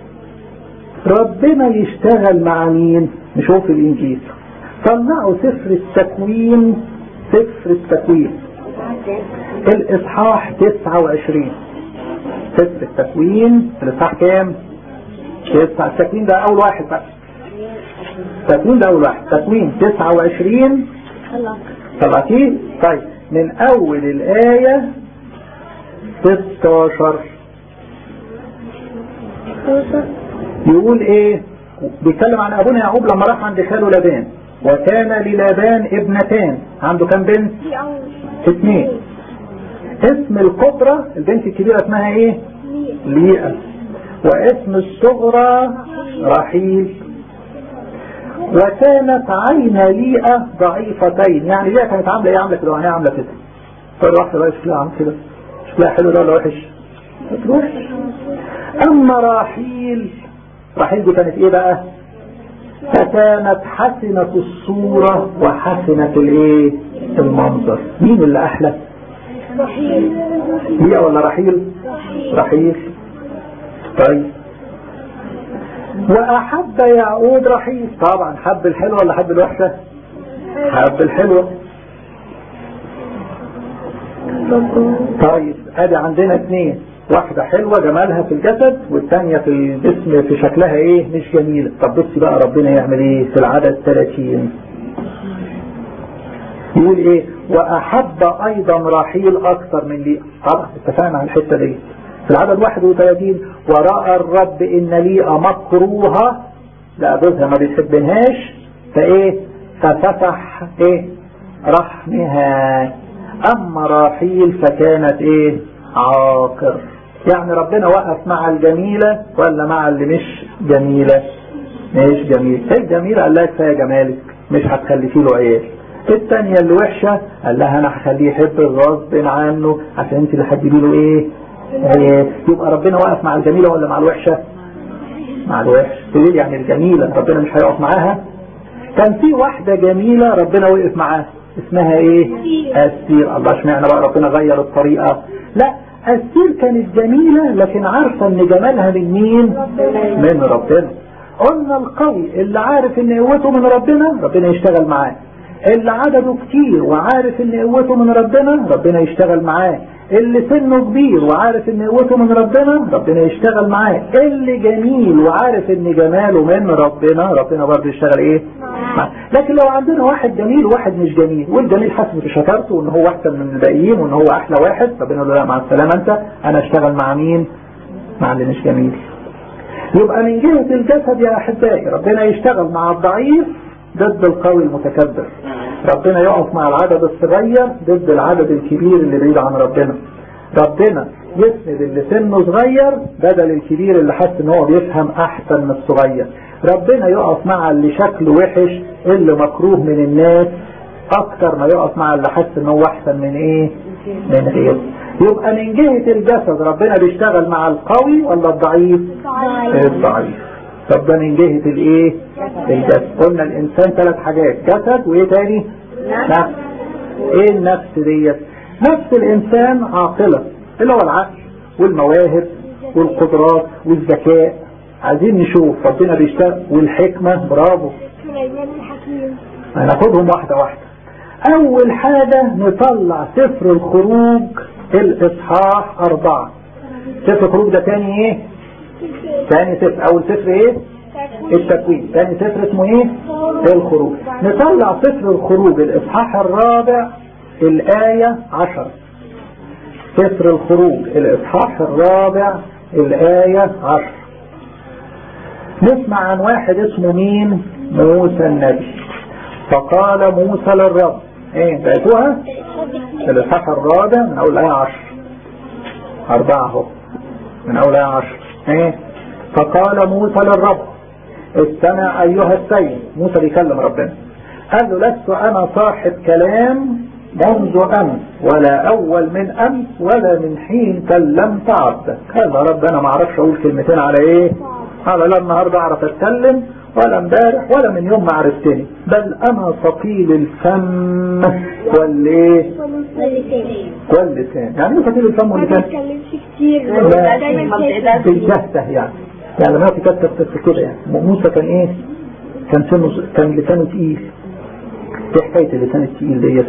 ربنا يشتغل مع مين نشوف الانجيل طلعوا سفر التكوين سفر التكوين الاصحاح 29 سفر التكوين الاصحاح كام تسعة التكوين ده اول واحد بقى التكوين ده اول واحد تكوين 29 طلعتيه طيب من اول الايه 16 يقول ايه بيتكلم عن ابونا يعقوب لما راح عند خاله لابان وكان للابان ابنتان عنده كام بنت اثنين اسم الكبرى البنت الكبيرة اسمها ايه ليئة واسم الصغرى رحيل وكانت عين ليئة ضعيفتين يعني ليئة كانت عاملة ايه عاملة كده وعينيها عاملة كده طيب واحدة بقى شكلها عامل كده شكلها حلو ده ولا وحش وحش اما راحيل راحيل دي كانت ايه بقى فكانت حسنة الصورة وحسنة الايه المنظر مين اللي احلى هي ولا رحيل رحيل طيب واحب يعقوب رحيل طبعا حب الحلوة ولا حب الوحشة حب الحلوة طيب ادي عندنا اثنين واحدة حلوة جمالها في الجسد والثانية في الجسم في شكلها ايه مش جميلة طب بصي بقى ربنا يعمل ايه في العدد 30 يقول ايه واحب ايضا رحيل اكثر من لي طبعا اتفقنا على الحتة دي في العدد 31 ورأى الرب ان ليئة مكروهة لا جوزها ما بيحبنهاش فايه ففتح ايه رحمها اما راحيل فكانت ايه عاقر يعني ربنا وقف مع الجميلة ولا مع اللي مش جميلة مش جميل الجميلة قال لها كفاية جمالك مش هتخلفي له عيال الثانية اللي وحشة قال لها انا هخليه يحب غصب عنه عشان انت اللي هتجيبي له ايه ايه يبقى ربنا واقف مع الجميلة ولا مع الوحشة مع الوحش تقول يعني الجميلة ربنا مش هيقف معاها كان في واحدة جميلة ربنا وقف معاها اسمها ايه السير الله اشمعنى بقى ربنا غير الطريقة لا السير كانت جميلة لكن عارفة ان جمالها من مين من ربنا قلنا القوي اللي عارف ان قوته من ربنا ربنا يشتغل معاه اللي عدده كتير وعارف ان قوته من ربنا ربنا يشتغل معاه اللي سنه كبير وعارف ان قوته من ربنا ربنا يشتغل معاه اللي جميل وعارف ان جماله من ربنا ربنا برضه يشتغل ايه معاه لكن لو عندنا واحد جميل وواحد مش جميل والجميل حسب بشطارته وان هو احسن من الباقيين وان هو احلى واحد ربنا يقول له لا مع السلامه انت انا اشتغل مع مين مع اللي مش جميل يبقى من جهة الجسد يا أحبائي ربنا يشتغل مع الضعيف ضد القوي المتكبر ربنا يقف مع العدد الصغير ضد العدد الكبير اللي بعيد عن ربنا ربنا يسند اللي سنه صغير بدل الكبير اللي حس ان هو بيفهم احسن من الصغير ربنا يقف مع اللي شكله وحش اللي مكروه من الناس اكتر ما يقف مع اللي حس ان هو احسن من ايه من غيره يبقى من جهة الجسد ربنا بيشتغل مع القوي ولا الضعيف الضعيف طب ده من جهة الايه الجسد قلنا الانسان ثلاث حاجات جسد وايه تاني نفس ايه النفس ديت نفس الانسان عاقلة اللي هو العقل والمواهب والقدرات والذكاء عايزين نشوف ربنا بيشتغل والحكمة برافو سليمان الحكيم هناخدهم واحدة واحدة اول حاجة نطلع سفر الخروج الاصحاح اربعة سفر الخروج ده تاني ايه تاني سفر اول سفر ايه التكوين تاني سفر اسمه ايه الخروج نطلع سفر الخروج الاصحاح الرابع الاية عشر سفر الخروج الاصحاح الرابع الاية عشر نسمع عن واحد اسمه مين موسى النبي فقال موسى للرب ايه بقيتوها الاصحاح الرابع من اول ايه عشر اربعة اهو من اول ايه عشر ايه فقال موسى للرب استمع ايها السيد موسى بيكلم ربنا قال له لست انا صاحب كلام منذ امس ولا اول من امس ولا من حين كلمت عبدك قال يا رب انا ما اعرفش اقول كلمتين على ايه على لا النهارده اعرف اتكلم ولا امبارح ولا من يوم ما عرفتني بل انا ثقيل الفم والايه واللسان يعني ايه ثقيل الفم ما واللسان بيتكلمش كتير لا. دايما ساكت بيجهته يعني يعني لما تكتب في كده يعني موسى كان ايه كان سنه كان لسانه تقيل ايه حكايه اللسان التقيل ديت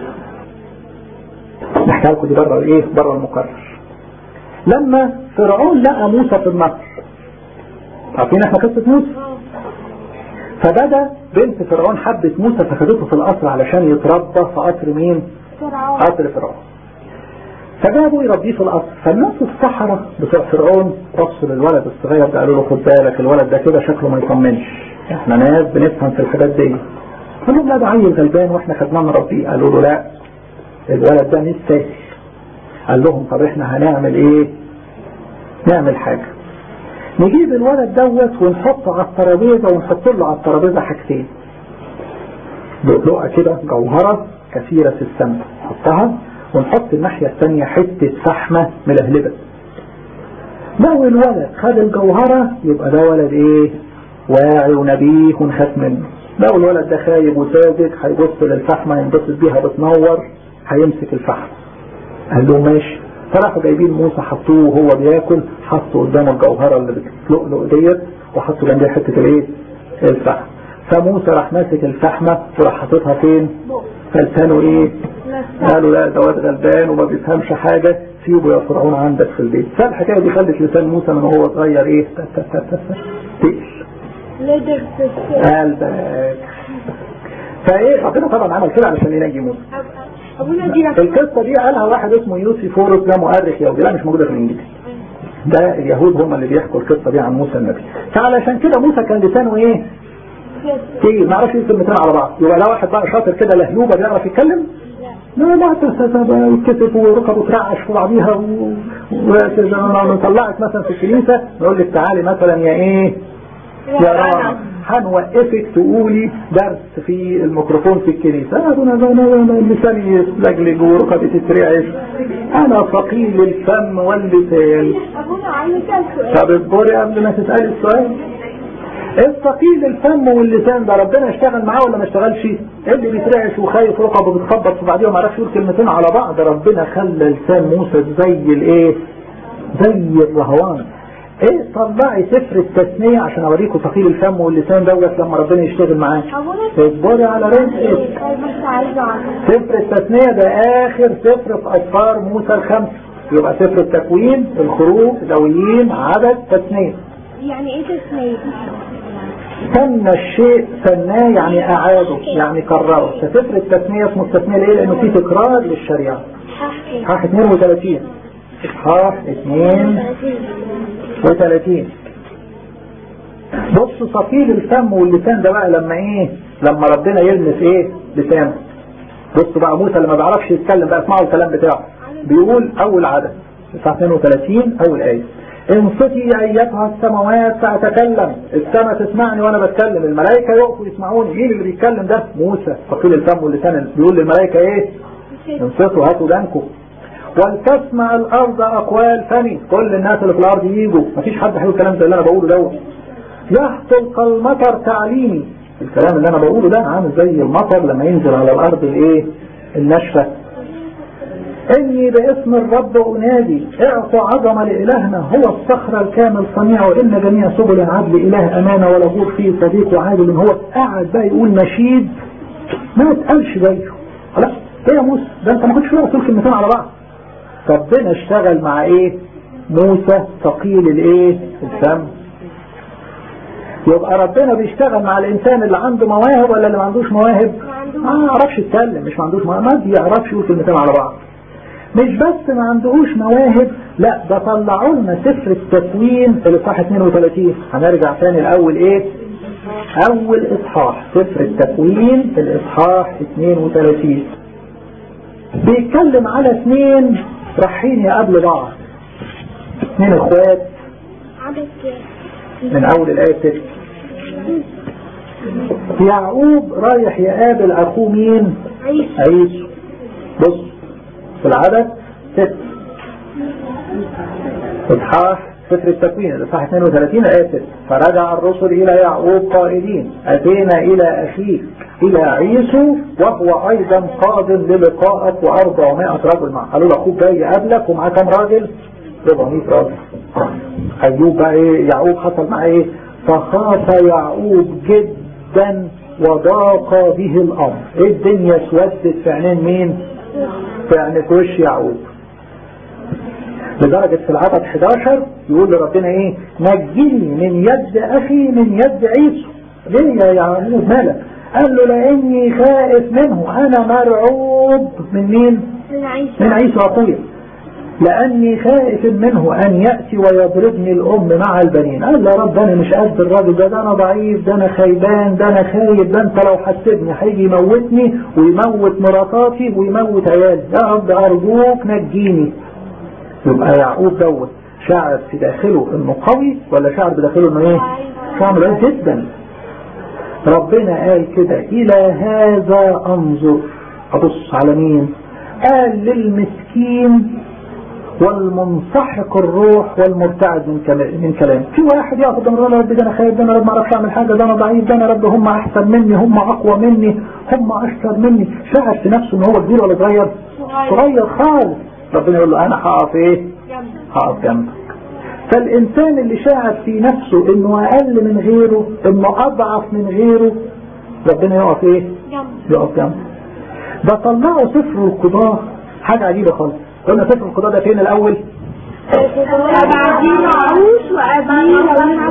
نحكي لكم دي بره ايه بره المقرر لما فرعون لقى موسى في النهر عارفين احنا قصه موسى فبدا بنت فرعون حبت موسى فخدته في القصر علشان يتربى في قصر مين فرعون قصر فرعون فجابوا يربيه في القصر فالناس الصحراء بتوع فرعون بصوا للولد الصغير ده قالوا له خد بالك الولد ده كده شكله ما يطمنش احنا ناس بنفهم في الحاجات دي قالوا لا ده عيل غلبان واحنا خدناه نربيه قالوا له لا الولد ده مش سهل قال لهم طب احنا هنعمل ايه نعمل حاجة نجيب الولد دوت ونحطه على الترابيزة ونحط له على الترابيزة حاجتين لؤلؤة كده جوهرة كثيرة في السماء نحطها ونحط الناحية الثانية حتة فحمة ملهلبة لو الولد خد الجوهرة يبقى ده ولد ايه واعي ونبيه ونخاف منه لو الولد ده خايب وساذج هيبص للفحمة ينبسط بيها بتنور هيمسك الفحم قال له ماشي فراحوا جايبين موسى حطوه وهو بياكل حطوا قدامه الجوهرة اللي بتلؤلؤ ديت وحطوا جنبها حتة الايه الفحم فموسى راح ماسك الفحمة وراح حاططها فين فلسانه ايه قالوا لا ده واد غلبان وما بيفهمش حاجة سيبه يا فرعون عندك في البيت فالحكاية دي خلت لسان موسى من هو صغير ايه تت- تت- تت- تت- تقل ليدر في السن قلبك فايه ربنا طبعا عمل كده علشان ينجي موسى ابونا دي رقم القصة دي قالها واحد اسمه يوسيفوروس ده مؤرخ يهودي لا مش موجودة في الانجيل ده اليهود هم اللي بيحكوا القصة دي عن موسى النبي فعلشان كده موسى كان لسانه ايه تقيل ما عرفش يقول كلمتين على بعض يبقى لا واحد بقى شاطر كده لهيوبة بيعرف يتكلم لا لا يتكتف وركبه ترعش في بعضيها ونطلعك مثلا في الكنيسة نقول لك تعالي مثلا يا ايه يا رانا هنوقفك تقولي درس في الميكروفون في الكنيسة لساني يتلجلج وركبي تترعش انا ثقيل الفم واللسان ابونا عايز اسال سؤال طب اصبري قبل ما تسألي السؤال الثقيل الفم واللسان ده ربنا اشتغل معاه ولا ما اشتغلش اللي بيترعش وخايف رقبه بتخبط في بعضيها وما عرفش يقول كلمتين على بعض ربنا خلى لسان موسى زي الايه زي الرهوان ايه طلعي سفر التثنية عشان اوريكم ثقيل الفم واللسان دوت لما ربنا يشتغل معاه اصبري على رزقك بس عايزه اعرف سفر التثنية ده اخر سفر في اسفار موسى الخمسة يبقى سفر التكوين الخروج لويين عدد تثنية يعني ايه تسميه سن الشيء سناه يعني اعاده يعني كرره فسفر التثنية اسمه التثنية ليه لانه فيه تكرار للشريعة اصحاح 32 اصحاح 32 بص ثقيل الفم واللسان ده بقى لما ايه لما ربنا يلمس ايه لسانه بص بقى موسى اللي ما بيعرفش يتكلم بقى اسمعوا الكلام بتاعه بيقول اول عدد اصحاح 32 اول ايه انصتي ايتها السماوات فاتكلم السماء تسمعني وانا بتكلم الملائكه يقفوا يسمعوني مين اللي بيتكلم ده موسى ثقيل الفم واللسان بيقول للملائكه ايه انصتوا هاتوا دانكم ولتسمع الارض اقوال فمي كل الناس اللي في الارض يجوا مفيش حد هيقول كلام زي اللي انا بقوله دوت يحصل كالمطر تعليمي الكلام اللي انا بقوله ده عامل زي المطر لما ينزل على الارض الايه الناشفه اني باسم الرب انادي اعطوا عظمه لالهنا هو الصخر الكامل صنيع وان جميع سبل العدل اله امانه ولا غور فيه صديق عادل هو قاعد بقى يقول نشيد ما اتقالش زيه خلاص ايه يا موسى ده انت ما كنتش فاهم تقول كلمتين على بعض ربنا اشتغل مع ايه موسى ثقيل الايه الفم يبقى ربنا بيشتغل مع الانسان اللي عنده مواهب ولا اللي ما عندوش مواهب ما يعرفش يتكلم مش ما عندوش مواهب ما بيعرفش يقول كلمتين على بعض مش بس ما عندهوش مواهب لا ده طلعوا لنا سفر التكوين في الاصحاح 32 هنرجع تاني الاول ايه اول اصحاح سفر التكوين في الاصحاح 32 بيتكلم على اثنين رايحين يقابلوا بعض اثنين اخوات عدد كام من اول الايه 6 يعقوب رايح يقابل اخوه مين عيسى عيسو بص في العدد ست اصحاح سفر التكوين الاصحاح 32 ايه 6 فرجع الرسل الى يعقوب قائلين اتينا الى اخيك الى عيسو وهو ايضا قادم للقائك و400 رجل معه قالوا له اخوك جاي يقابلك ومعاه كام راجل 400 راجل ايوب بقى ايه يعقوب حصل معاه ايه فخاف يعقوب جدا وضاق به الامر ايه الدنيا اسودت في عينين مين في عينين وش يعقوب لدرجة في العدد 11 يقول لربنا ايه نجني من يد اخي من يد عيسو ليه يا يعقوب مالك قال له لاني خائف منه انا مرعوب من مين من عيسى من عيسو اخويا لاني خائف منه ان يأتي ويضربني الام مع البنين قال له يا رب انا مش قد الراجل ده ده انا ضعيف ده انا خيبان ده انا خايب ده انت لو حسبني هيجي يموتني ويموت مراتاتي ويموت عيالي يا رب ارجوك نجيني يبقى يعقوب دوت شعر في داخله انه قوي ولا شعر بداخله انه ايه شعر ضعيف جدا ربنا قال كده الى هذا انظر ابص على مين قال للمسكين والمنسحق الروح والمرتعد من كلام من كلام في واحد ياخد قدام ربنا رب ده انا خايف ده انا رب ما اعرفش اعمل حاجه ده انا ضعيف ده انا رب هم احسن مني هم اقوى مني هم اشطر مني شاعر في نفسه ان هو كبير ولا صغير صغير خالص ربنا يقول له انا هقف ايه هقف جنبك فالانسان اللي شاعر في نفسه انه اقل من غيره انه اضعف من غيره ربنا يقف ايه يقف جنبه ده طلعوا سفر القضاء حاجة عجيبة خالص قلنا سفر القضاء ده فين الاول أبعدين عروس وأبين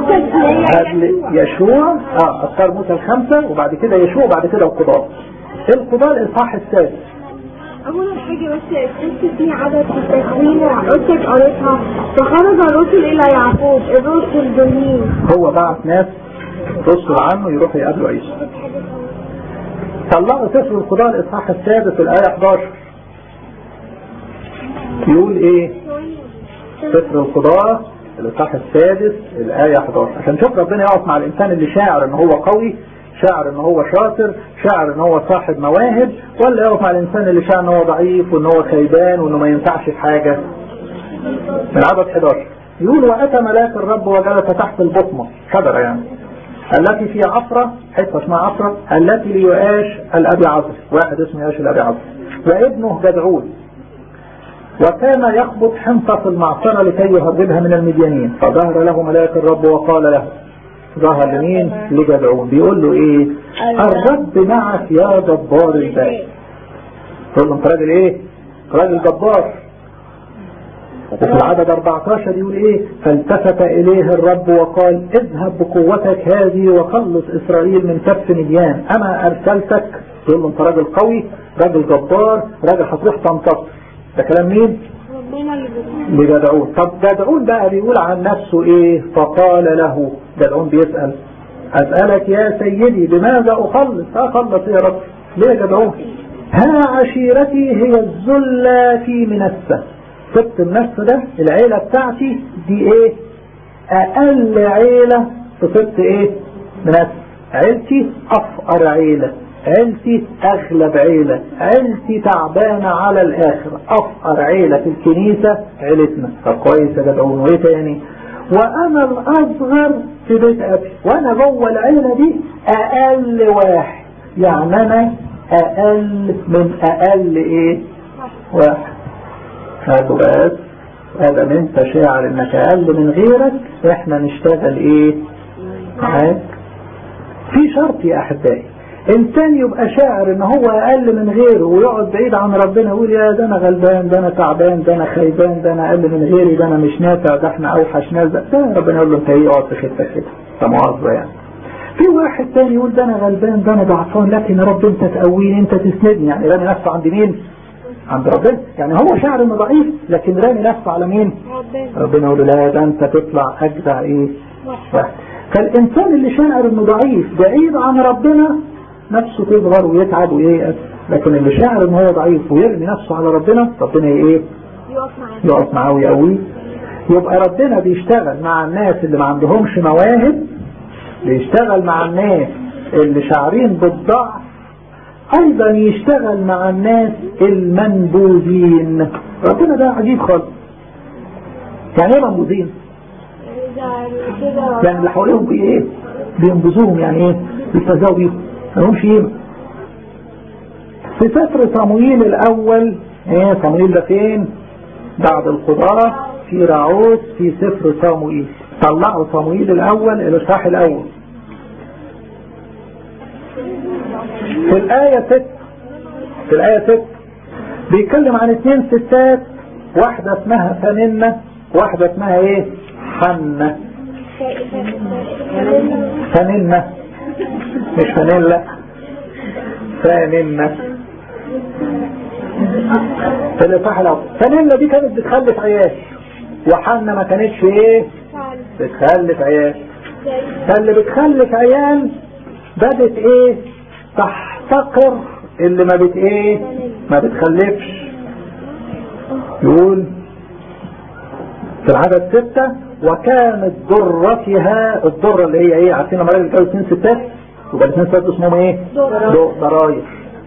قبل يشوع اه اختار موسى الخمسة وبعد كده يشوع وبعد كده القضاء القضاء الاصحاح السادس أول حاجة بس الست في عدد في التكوين قلتك قريتها فخرج الرسل إلى يعقوب الرسل دول مين؟ هو بعت ناس رسل عنه يروحوا يقابلوا عيسى طلعوا سفر القضاء الاصحاح السادس الايه 11 يقول ايه سفر القضاء الاصحاح السادس الايه 11 عشان شوف ربنا يقف مع الانسان اللي شاعر ان هو قوي شاعر ان هو شاطر شاعر ان هو صاحب مواهب ولا يقف مع الانسان اللي شاعر ان هو ضعيف وان هو خيبان وانه ما ينفعش في حاجه من عدد 11 يقول واتى ملاك الرب وجلس تحت البطمه شجره يعني التي في عفرة حتة اسمها عفرة التي ليؤاش الأبي عصر واحد اسمه يؤاش الأبي عصر وابنه جدعون وكان يخبط حنطة في المعصرة لكي يهربها من المديانين فظهر له ملاك الرب وقال له ظهر لمين لجدعون بيقول له ايه الرب معك يا جبار الباقي تقول له انت راجل ايه راجل جبار وفي العدد 14 يقول ايه فالتفت اليه الرب وقال اذهب بقوتك هذه وخلص اسرائيل من كف مديان اما ارسلتك تقول له انت راجل قوي راجل جبار راجل هتروح تنتصر ده كلام مين لجدعون طب جدعون بقى بيقول عن نفسه ايه فقال له جدعون بيسأل اسألك يا سيدي بماذا اخلص اخلص يا رب ليه يا جدعون ها عشيرتي هي الذلة في منسة سبت النفس ده العيلة بتاعتي دي ايه اقل عيلة في سبت ايه منسة عيلتي افقر عيلة عيلتي اغلب عيلة عيلتي تعبانة على الاخر افقر عيلة في الكنيسة عيلتنا طب كويس يا جدعون وايه تاني وانا الاصغر في بيت ابي وانا جوه العيلة دي اقل واحد يعني انا اقل من اقل ايه واحد هاتوا بس هذا انت شاعر انك اقل من غيرك احنا نشتغل ايه معاك في شرط يا احبائي انسان يبقى شاعر ان هو اقل من غيره ويقعد بعيد عن ربنا يقول يا ده انا غلبان ده انا تعبان ده انا خيبان ده انا اقل من غيري ده انا مش نافع ده احنا اوحش ناس ده, ده ربنا يقول له انت ايه اقعد في خدتك كده فمؤاخذه يعني في واحد تاني يقول ده انا غلبان ده انا ضعفان لكن يا رب انت تقويني انت تسندني يعني رامي نفسه عند مين؟ عند ربنا يعني هو شاعر انه ضعيف لكن رامي نفسه على مين؟ ربنا يقول له لا ده انت تطلع اجدع ايه؟ واحد فالانسان اللي شاعر انه ضعيف بعيد عن ربنا نفسه تظهر ويتعب وييأس لكن اللي شاعر ان هو ضعيف ويرمي نفسه على ربنا ربنا ايه يقف معاه ويقويه يبقى ربنا بيشتغل مع الناس اللي ما عندهمش مواهب بيشتغل مع الناس اللي شاعرين بالضعف ايضا يشتغل مع الناس المنبوذين ربنا ده عجيب خالص يعني ايه منبوذين يعني اللي حواليهم بي ايه بينبذوهم يعني ايه بيستهزئوا بيهم ملهمش قيمه في سفر صمويل الاول ايه صمويل ده فين بعد القضاء في راعوس في سفر صموئيل طلعوا صموئيل الاول الاصحاح الاول في الآية 6 في الآية 6 بيتكلم عن اثنين ستات واحدة اسمها فننة واحدة اسمها ايه حنة فننة مش فانيلا فانيلا في الإصحاح الأول فانيلا دي كانت بتخلف عيال وحنة ما كانتش ايه بتخلف عيال فاللي بتخلف عيال بدت ايه تحتقر اللي ما بت ايه ما بتخلفش يقول في العدد ستة وكانت ضرتها الضرة اللي هي ايه عارفين لما راجل يتجوز اثنين ستات يبقى الاثنين ستات اسمهم ايه ضراير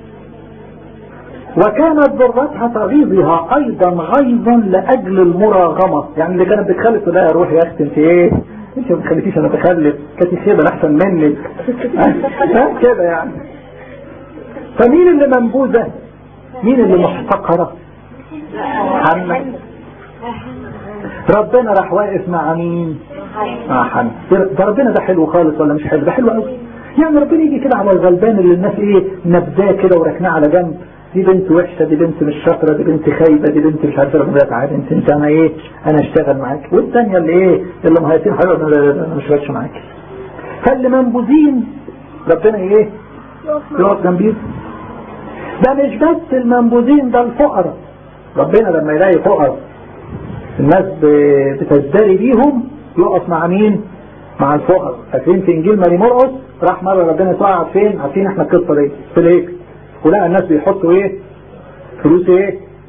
وكانت ضرتها تغيظها ايضا غيظا لاجل المراغمة يعني اللي كانت بتخلف لا روح يا اختي انت ايه انت ما بتخلفيش انا بخلف كانت خيبه احسن منك كده يعني فمين اللي منبوذة مين اللي محتقرة حنا ربنا راح واقف مع مين مع حنا ده ربنا ده حلو خالص ولا مش حلو ده حلو قوي يعني ربنا يجي كده على الغلبان اللي الناس ايه نبذاه كده وركناه على جنب دي بنت وحشة دي بنت مش شاطرة دي بنت خايبة دي بنت مش عارفة ربنا تعالى انت انت انا ايه انا اشتغل معاك والثانية اللي ايه اللي مهيتين حلوة لا لا لا انا مش باتش معاك فاللي منبوذين ربنا ايه يقف جنبيهم ده مش بس المنبوذين ده الفقراء ربنا لما يلاقي فقراء الناس بتزدري بيهم يقف مع مين مع الفقراء فاكرين في انجيل ماري مرقس راح مره ربنا يقعد فين عارفين احنا القصه دي في الهيكل ولقى الناس بيحطوا ايه فلوس ايه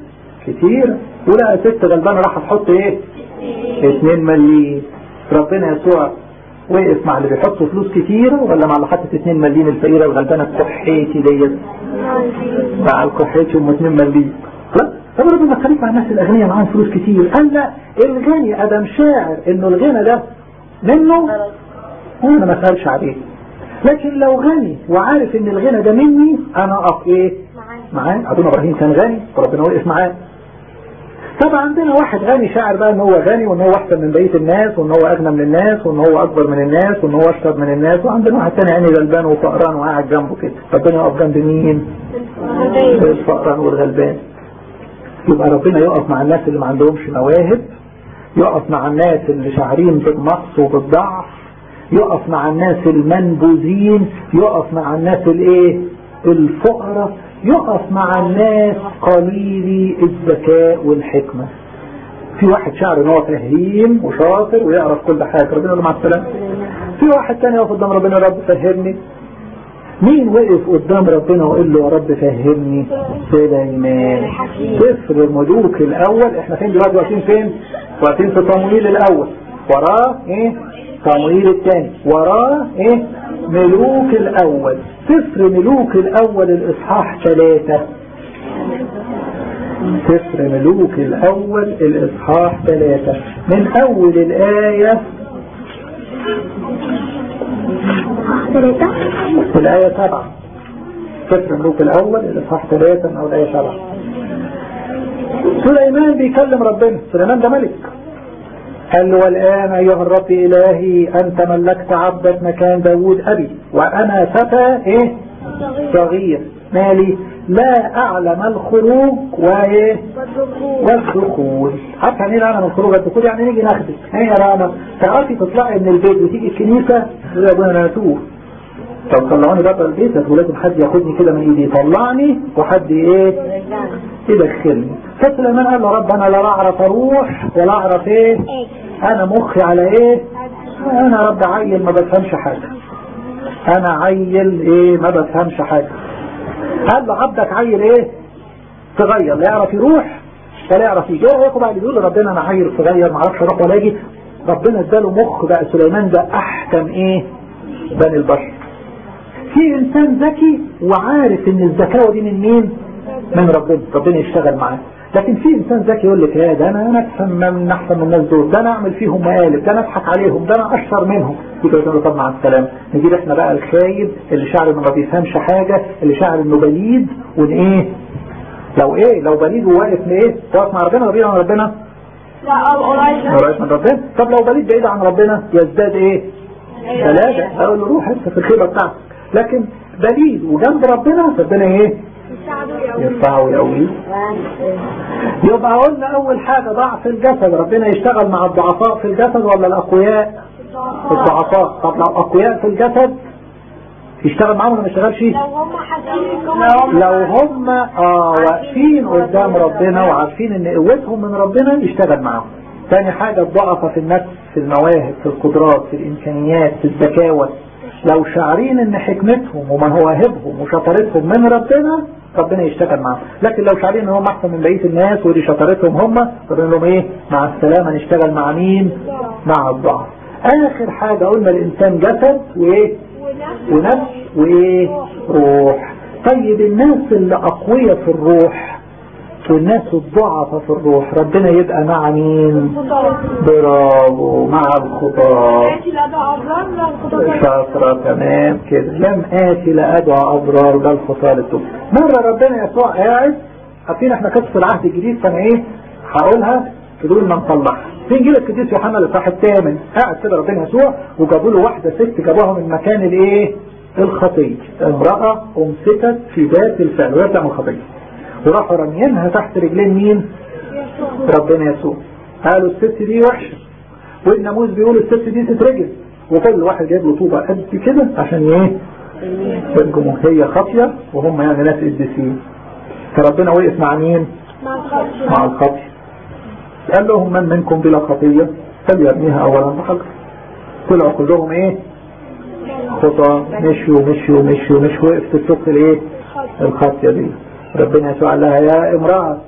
كتير ولقى ست غلبانة راح تحط ايه اتنين مليم ربنا يسوع وقف مع اللي بيحطوا فلوس كتيرة ولا مع اللي حطت اتنين مليم الفقيرة الغلبانة الكحيتي ديت مع الكحيتي ام اتنين مليم لا طب ربنا خليك مع الناس الاغنياء معاهم فلوس كتير قال لا الغني ادم شاعر انه الغنى ده منه انا ما اسالش عليه لكن لو غني وعارف ان الغنى ده مني انا اقف ايه معاه ابونا ابراهيم كان غني وربنا وقف معاه طب عندنا واحد غني شاعر بقى ان هو غني وان هو احسن من بقيه الناس وان هو اغنى من الناس وان هو اكبر من الناس وان هو اشطر من الناس وعندنا واحد تاني عيني غلبان وفقران وقاعد جنبه كده ربنا يقف جنب مين؟ الفقران والغلبان يبقى ربنا يقف مع الناس اللي ما عندهمش مواهب يقف مع الناس اللي شاعرين بالنقص وبالضعف يقف مع الناس المنبوذين يقف مع الناس الايه الفقراء يقف مع الناس قليلي الذكاء والحكمة في واحد شعر ان هو فهيم وشاطر ويعرف كل حاجة ربنا يقول مع السلامة في واحد تاني يقف قدام ربنا يا رب فهمني مين وقف قدام ربنا وقال له يا رب فهمني سليمان سفر ملوك الاول احنا فين دلوقتي واقفين فين واقفين في صمويل الاول وراه ايه صمويل الثاني وراه ايه ملوك الاول سفر ملوك الاول الاصحاح ثلاثة سفر ملوك الاول الاصحاح ثلاثة من اول الاية ثلاثة الآية سبعة سفر ملوك الأول الإصحاح ثلاثة من أول آية سبعة سليمان بيكلم ربنا سليمان ده ملك قال له والآن أيها الرب إلهي أنت ملكت عبدك مكان داوود أبي وأنا فتى إيه صغير مالي لا أعلم الخروج وإيه والدخول عارف يعني ايه اعلم الخروج والدخول يعني نيجي ناخدك هي رانا تعرفي تطلعي من البيت وتيجي الكنيسة تقول يا ابونا انا اتوه طب طلعوني بره البيت ولازم حد ياخدني كده من ايدي يطلعني وحد ايه يدخلني فسليمان قال له رب انا لا اعرف اروح ولا اعرف ايه انا مخي على ايه انا رب عيل ما بفهمش حاجة انا عيل ايه ما بفهمش حاجة قال له عبدك عيل ايه صغير لا يعرف يروح ولا يعرف يجي ايه بقى اللي بيقول ربنا انا عيل صغير ما اعرفش اروح ولا اجي ربنا اداله مخ بقى سليمان ده احكم ايه بني البشر في انسان ذكي وعارف ان الذكاوة دي من مين من ربنا ربنا يشتغل معاه لكن في انسان ذكي يقول لك يا ده انا انا احسن من احسن من الناس دول ده انا اعمل فيهم مقالب ده انا اضحك عليهم ده انا اشطر منهم يبقى يقول طب مع السلامه نجيب احنا بقى الخايب اللي شعر انه ما بيفهمش حاجه اللي شعر انه بليد ون ايه لو ايه لو بليد وواقف لايه واقف مع ربنا وبعيد عن ربنا قريب من ربنا طب لو بليد بعيد عن ربنا يزداد ايه ثلاثة اقول له روح انت في الخيبة بتاعتك لكن بليد وجنب ربنا ربنا ايه يرفعه ويقويه يبقى قلنا اول حاجة ضعف الجسد ربنا يشتغل مع الضعفاء في الجسد ولا الاقوياء الضعفاء طب لو اقوياء في الجسد يشتغل معاهم ولا ما يشتغلش لو هم حاسين لو هم اه واقفين قدام ربنا وعارفين ان قوتهم من ربنا يشتغل معاهم تاني حاجة الضعفة في النفس في المواهب في القدرات في الامكانيات في الذكاوة لو شعرين ان حكمتهم ومواهبهم وشطارتهم من ربنا ربنا يشتغل معاهم لكن لو شعرين ان هم احسن من بقيه الناس ودي شطارتهم هم ربنا لهم ايه مع السلامه نشتغل مع مين مع الضعف اخر حاجه قلنا الانسان جسد وايه ونفس وايه روح طيب الناس اللي اقوياء في الروح والناس الضعفة في الروح ربنا يبقى مع مين برافو مع الخطاة شاطرة تمام كده لم آتي لأدعى أبرار بل خطاة للتوب مرة ربنا يسوع قاعد عارفين احنا قصة العهد الجديد فانا ايه هقولها بدون ما نطلعها في انجيل القديس يوحنا الاصحاح الثامن قاعد كده ربنا يسوع وجابوا له واحدة ست جابوها من مكان الايه الخطية امرأة امسكت في ذات الفعل وهي بتعمل خطية وراحوا رميينها تحت رجلين مين ربنا يسوع قالوا الست دي وحشة والناموس بيقول الست دي تترجم وكل واحد جايب له طوبة قد كده عشان ايه يرجموا هي خاطية وهم يعني ناس قديسين فربنا وقف مع مين مع الخطية قال لهم من منكم بلا خطية فليرميها اولا بحجر طلعوا كلهم ايه خطى مشيوا مشيوا مشيوا مشيوا وقفت السوق الايه الخاطية دي ربنا يسوع قال لها يا امرأة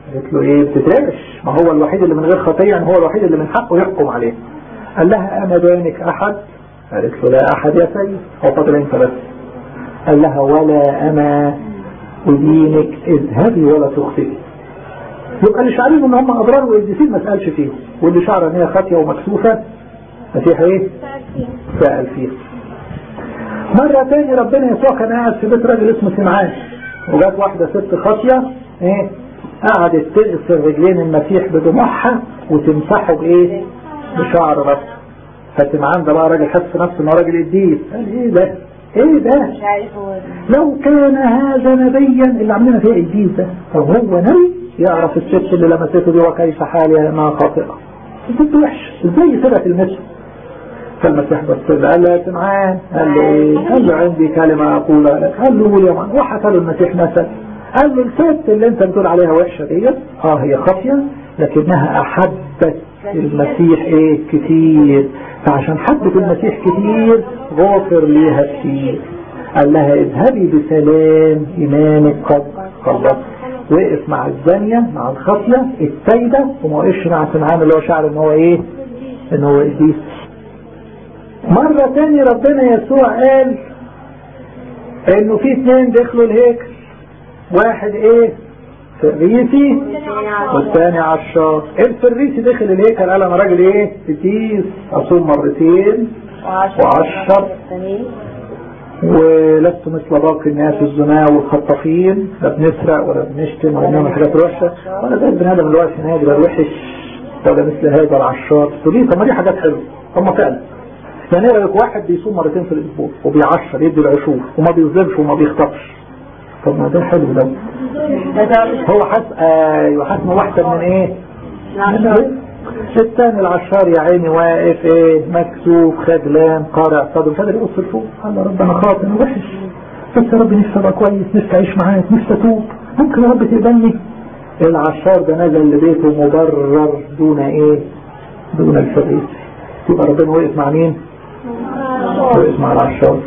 قالت له ايه بتترعش ما هو الوحيد اللي من غير خطية يعني هو الوحيد اللي من حقه يحكم عليه قال لها اما دانك احد قالت له لا احد يا سيد هو فاضل انت بس قال لها ولا انا ادينك اذهبي ولا تخطئي يبقى اللي شعرين ان هم اضرار والقديسين ما سالش فيهم واللي شعر ان هي خاطيه ومكسوفه مسيح ايه؟ سال فيها مرة تاني ربنا يسوع كان قاعد في بيت راجل اسمه سمعان وجات واحدة ست خاطية ايه قعدت تغسل رجلين المسيح بدموعها وتمسحه بايه بشعر راسه فسمعان ده بقى راجل حس نفسه انه راجل قديس قال ايه ده ايه ده مش عارف هو لو كان هذا نبيا اللي عاملين فيه قديس ده طب هو نبي يعرف الست اللي لمسته دي وكيف حالها انها خاطئه الست وحش ازاي يسيبها تلمسه فالمسيح بص له قال له يا سمعان قال له ايه قال له عندي كلمه اقولها لك قال له قول يا مان وحكى له المسيح مثل قال له الست اللي انت بتقول عليها وحشه ديت اه هي خاطيه لكنها احبت المسيح ايه كتير فعشان حبت المسيح كتير غفر ليها كتير قال لها اذهبي بسلام ايمانك قد خلصت وقف مع الزانية مع الخطية التايدة وما وقفش مع سمعان اللي هو شعر ان هو ايه ان هو قديس مرة تاني ربنا يسوع قال انه في اثنين دخلوا الهيكل واحد ايه فريسي والثاني عشار الفريسي دخل الهيكل قال انا راجل ايه قديس اصوم مرتين وعشر ولست مثل باقي الناس الزنا والخطافين لا بنسرق ولا بنشتم ولا بنعمل حاجات وحشه ولا زي البني ادم اللي واقف هناك ده وحش ولا مثل هذا العشار تقول لي طب ما دي حاجات حلوه طب ما فعلا يعني ايه رايك واحد بيصوم مرتين في الاسبوع وبيعشر يدي العشور وما بيظلمش وما بيخطفش طب ما ده حلو ده هو حس ايوه حاسس انه احسن من ايه؟ الثاني العشار يا عيني واقف ايه مكسوف خجلان قارع صدر مش قادر يبص لفوق قال يا رب انا خاطئ وحش بس يا رب نفسي ابقى كويس نفسي اعيش معاك نفسي اتوب ممكن يا رب تقبلني العشار ده نزل لبيته مبرر دون ايه دون الفريق يبقى ربنا وقف مع مين وقف مع العشار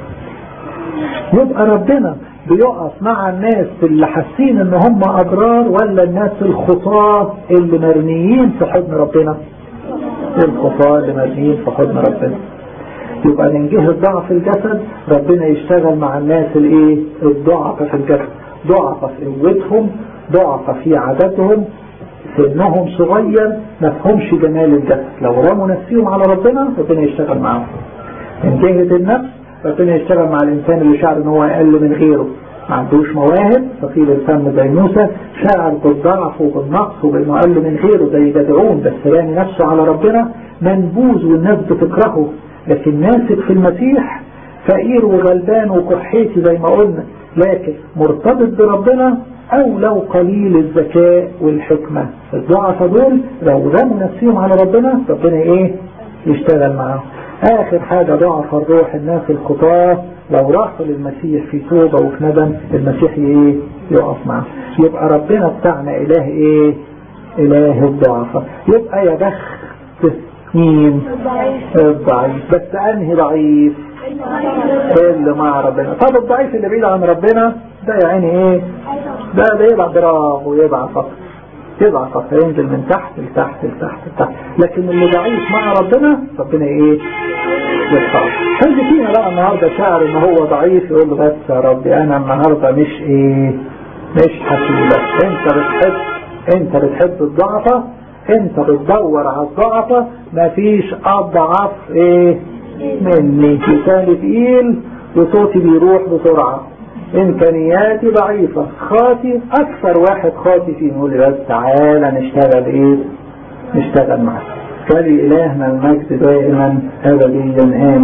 يبقى ربنا بيقف مع الناس اللي حاسين ان هم اضرار ولا الناس الخطاة اللي مرميين في حضن ربنا الخطاة اللي مرميين في حضن ربنا يبقى من جهة ضعف الجسد ربنا يشتغل مع الناس الايه الضعف في الجسد ضعف في قوتهم ضعف في عددهم سنهم صغير ما فهمش جمال الجسد لو رموا نفسهم على ربنا ربنا يشتغل معاهم من جهة النفس ربنا يشتغل مع الإنسان اللي شعر ان هو أقل من غيره ما عندوش مواهب فقيل الفم زي موسى شعر بالضعف وبالنقص وبانه أقل من غيره زي جدعون بس رامي نفسه على ربنا منبوذ والناس بتكرهه لكن ماسك في المسيح فقير وغلبان وكحيتي زي ما قلنا لكن مرتبط بربنا او لو قليل الذكاء والحكمة الضعفة دول لو رموا نفسهم على ربنا ربنا ايه يشتغل معاهم اخر حاجة ضعف الروح الناس الخطاة لو راحوا للمسيح في توبة وفي ندم المسيح ايه يقف معاه يبقى ربنا بتاعنا اله ايه اله الضعفة يبقى يا بخت مين الضعيف بس انهي ضعيف اللي مع ربنا طب الضعيف اللي بعيد عن ربنا ده يا عيني ايه ده ده يبقى برافو يبقى فقر يبقى فقر ينزل من تحت لتحت لتحت لتحت لكن اللي ضعيف مع ربنا ربنا ايه يرفعه اللي فينا بقى النهارده شاعر ان هو ضعيف يقول له بس يا ربي انا النهارده مش ايه مش هسيبك انت بتحب انت بتحب الضعفة انت بتدور على الضعفة مفيش اضعف ايه مني لساني تقيل وصوتي بيروح بسرعة امكانياتي ضعيفة خاطي اكثر واحد خاطي فيه نقول بس تعالى نشتغل ايه نشتغل معاك فلإلهنا المجد دائما ابديا امين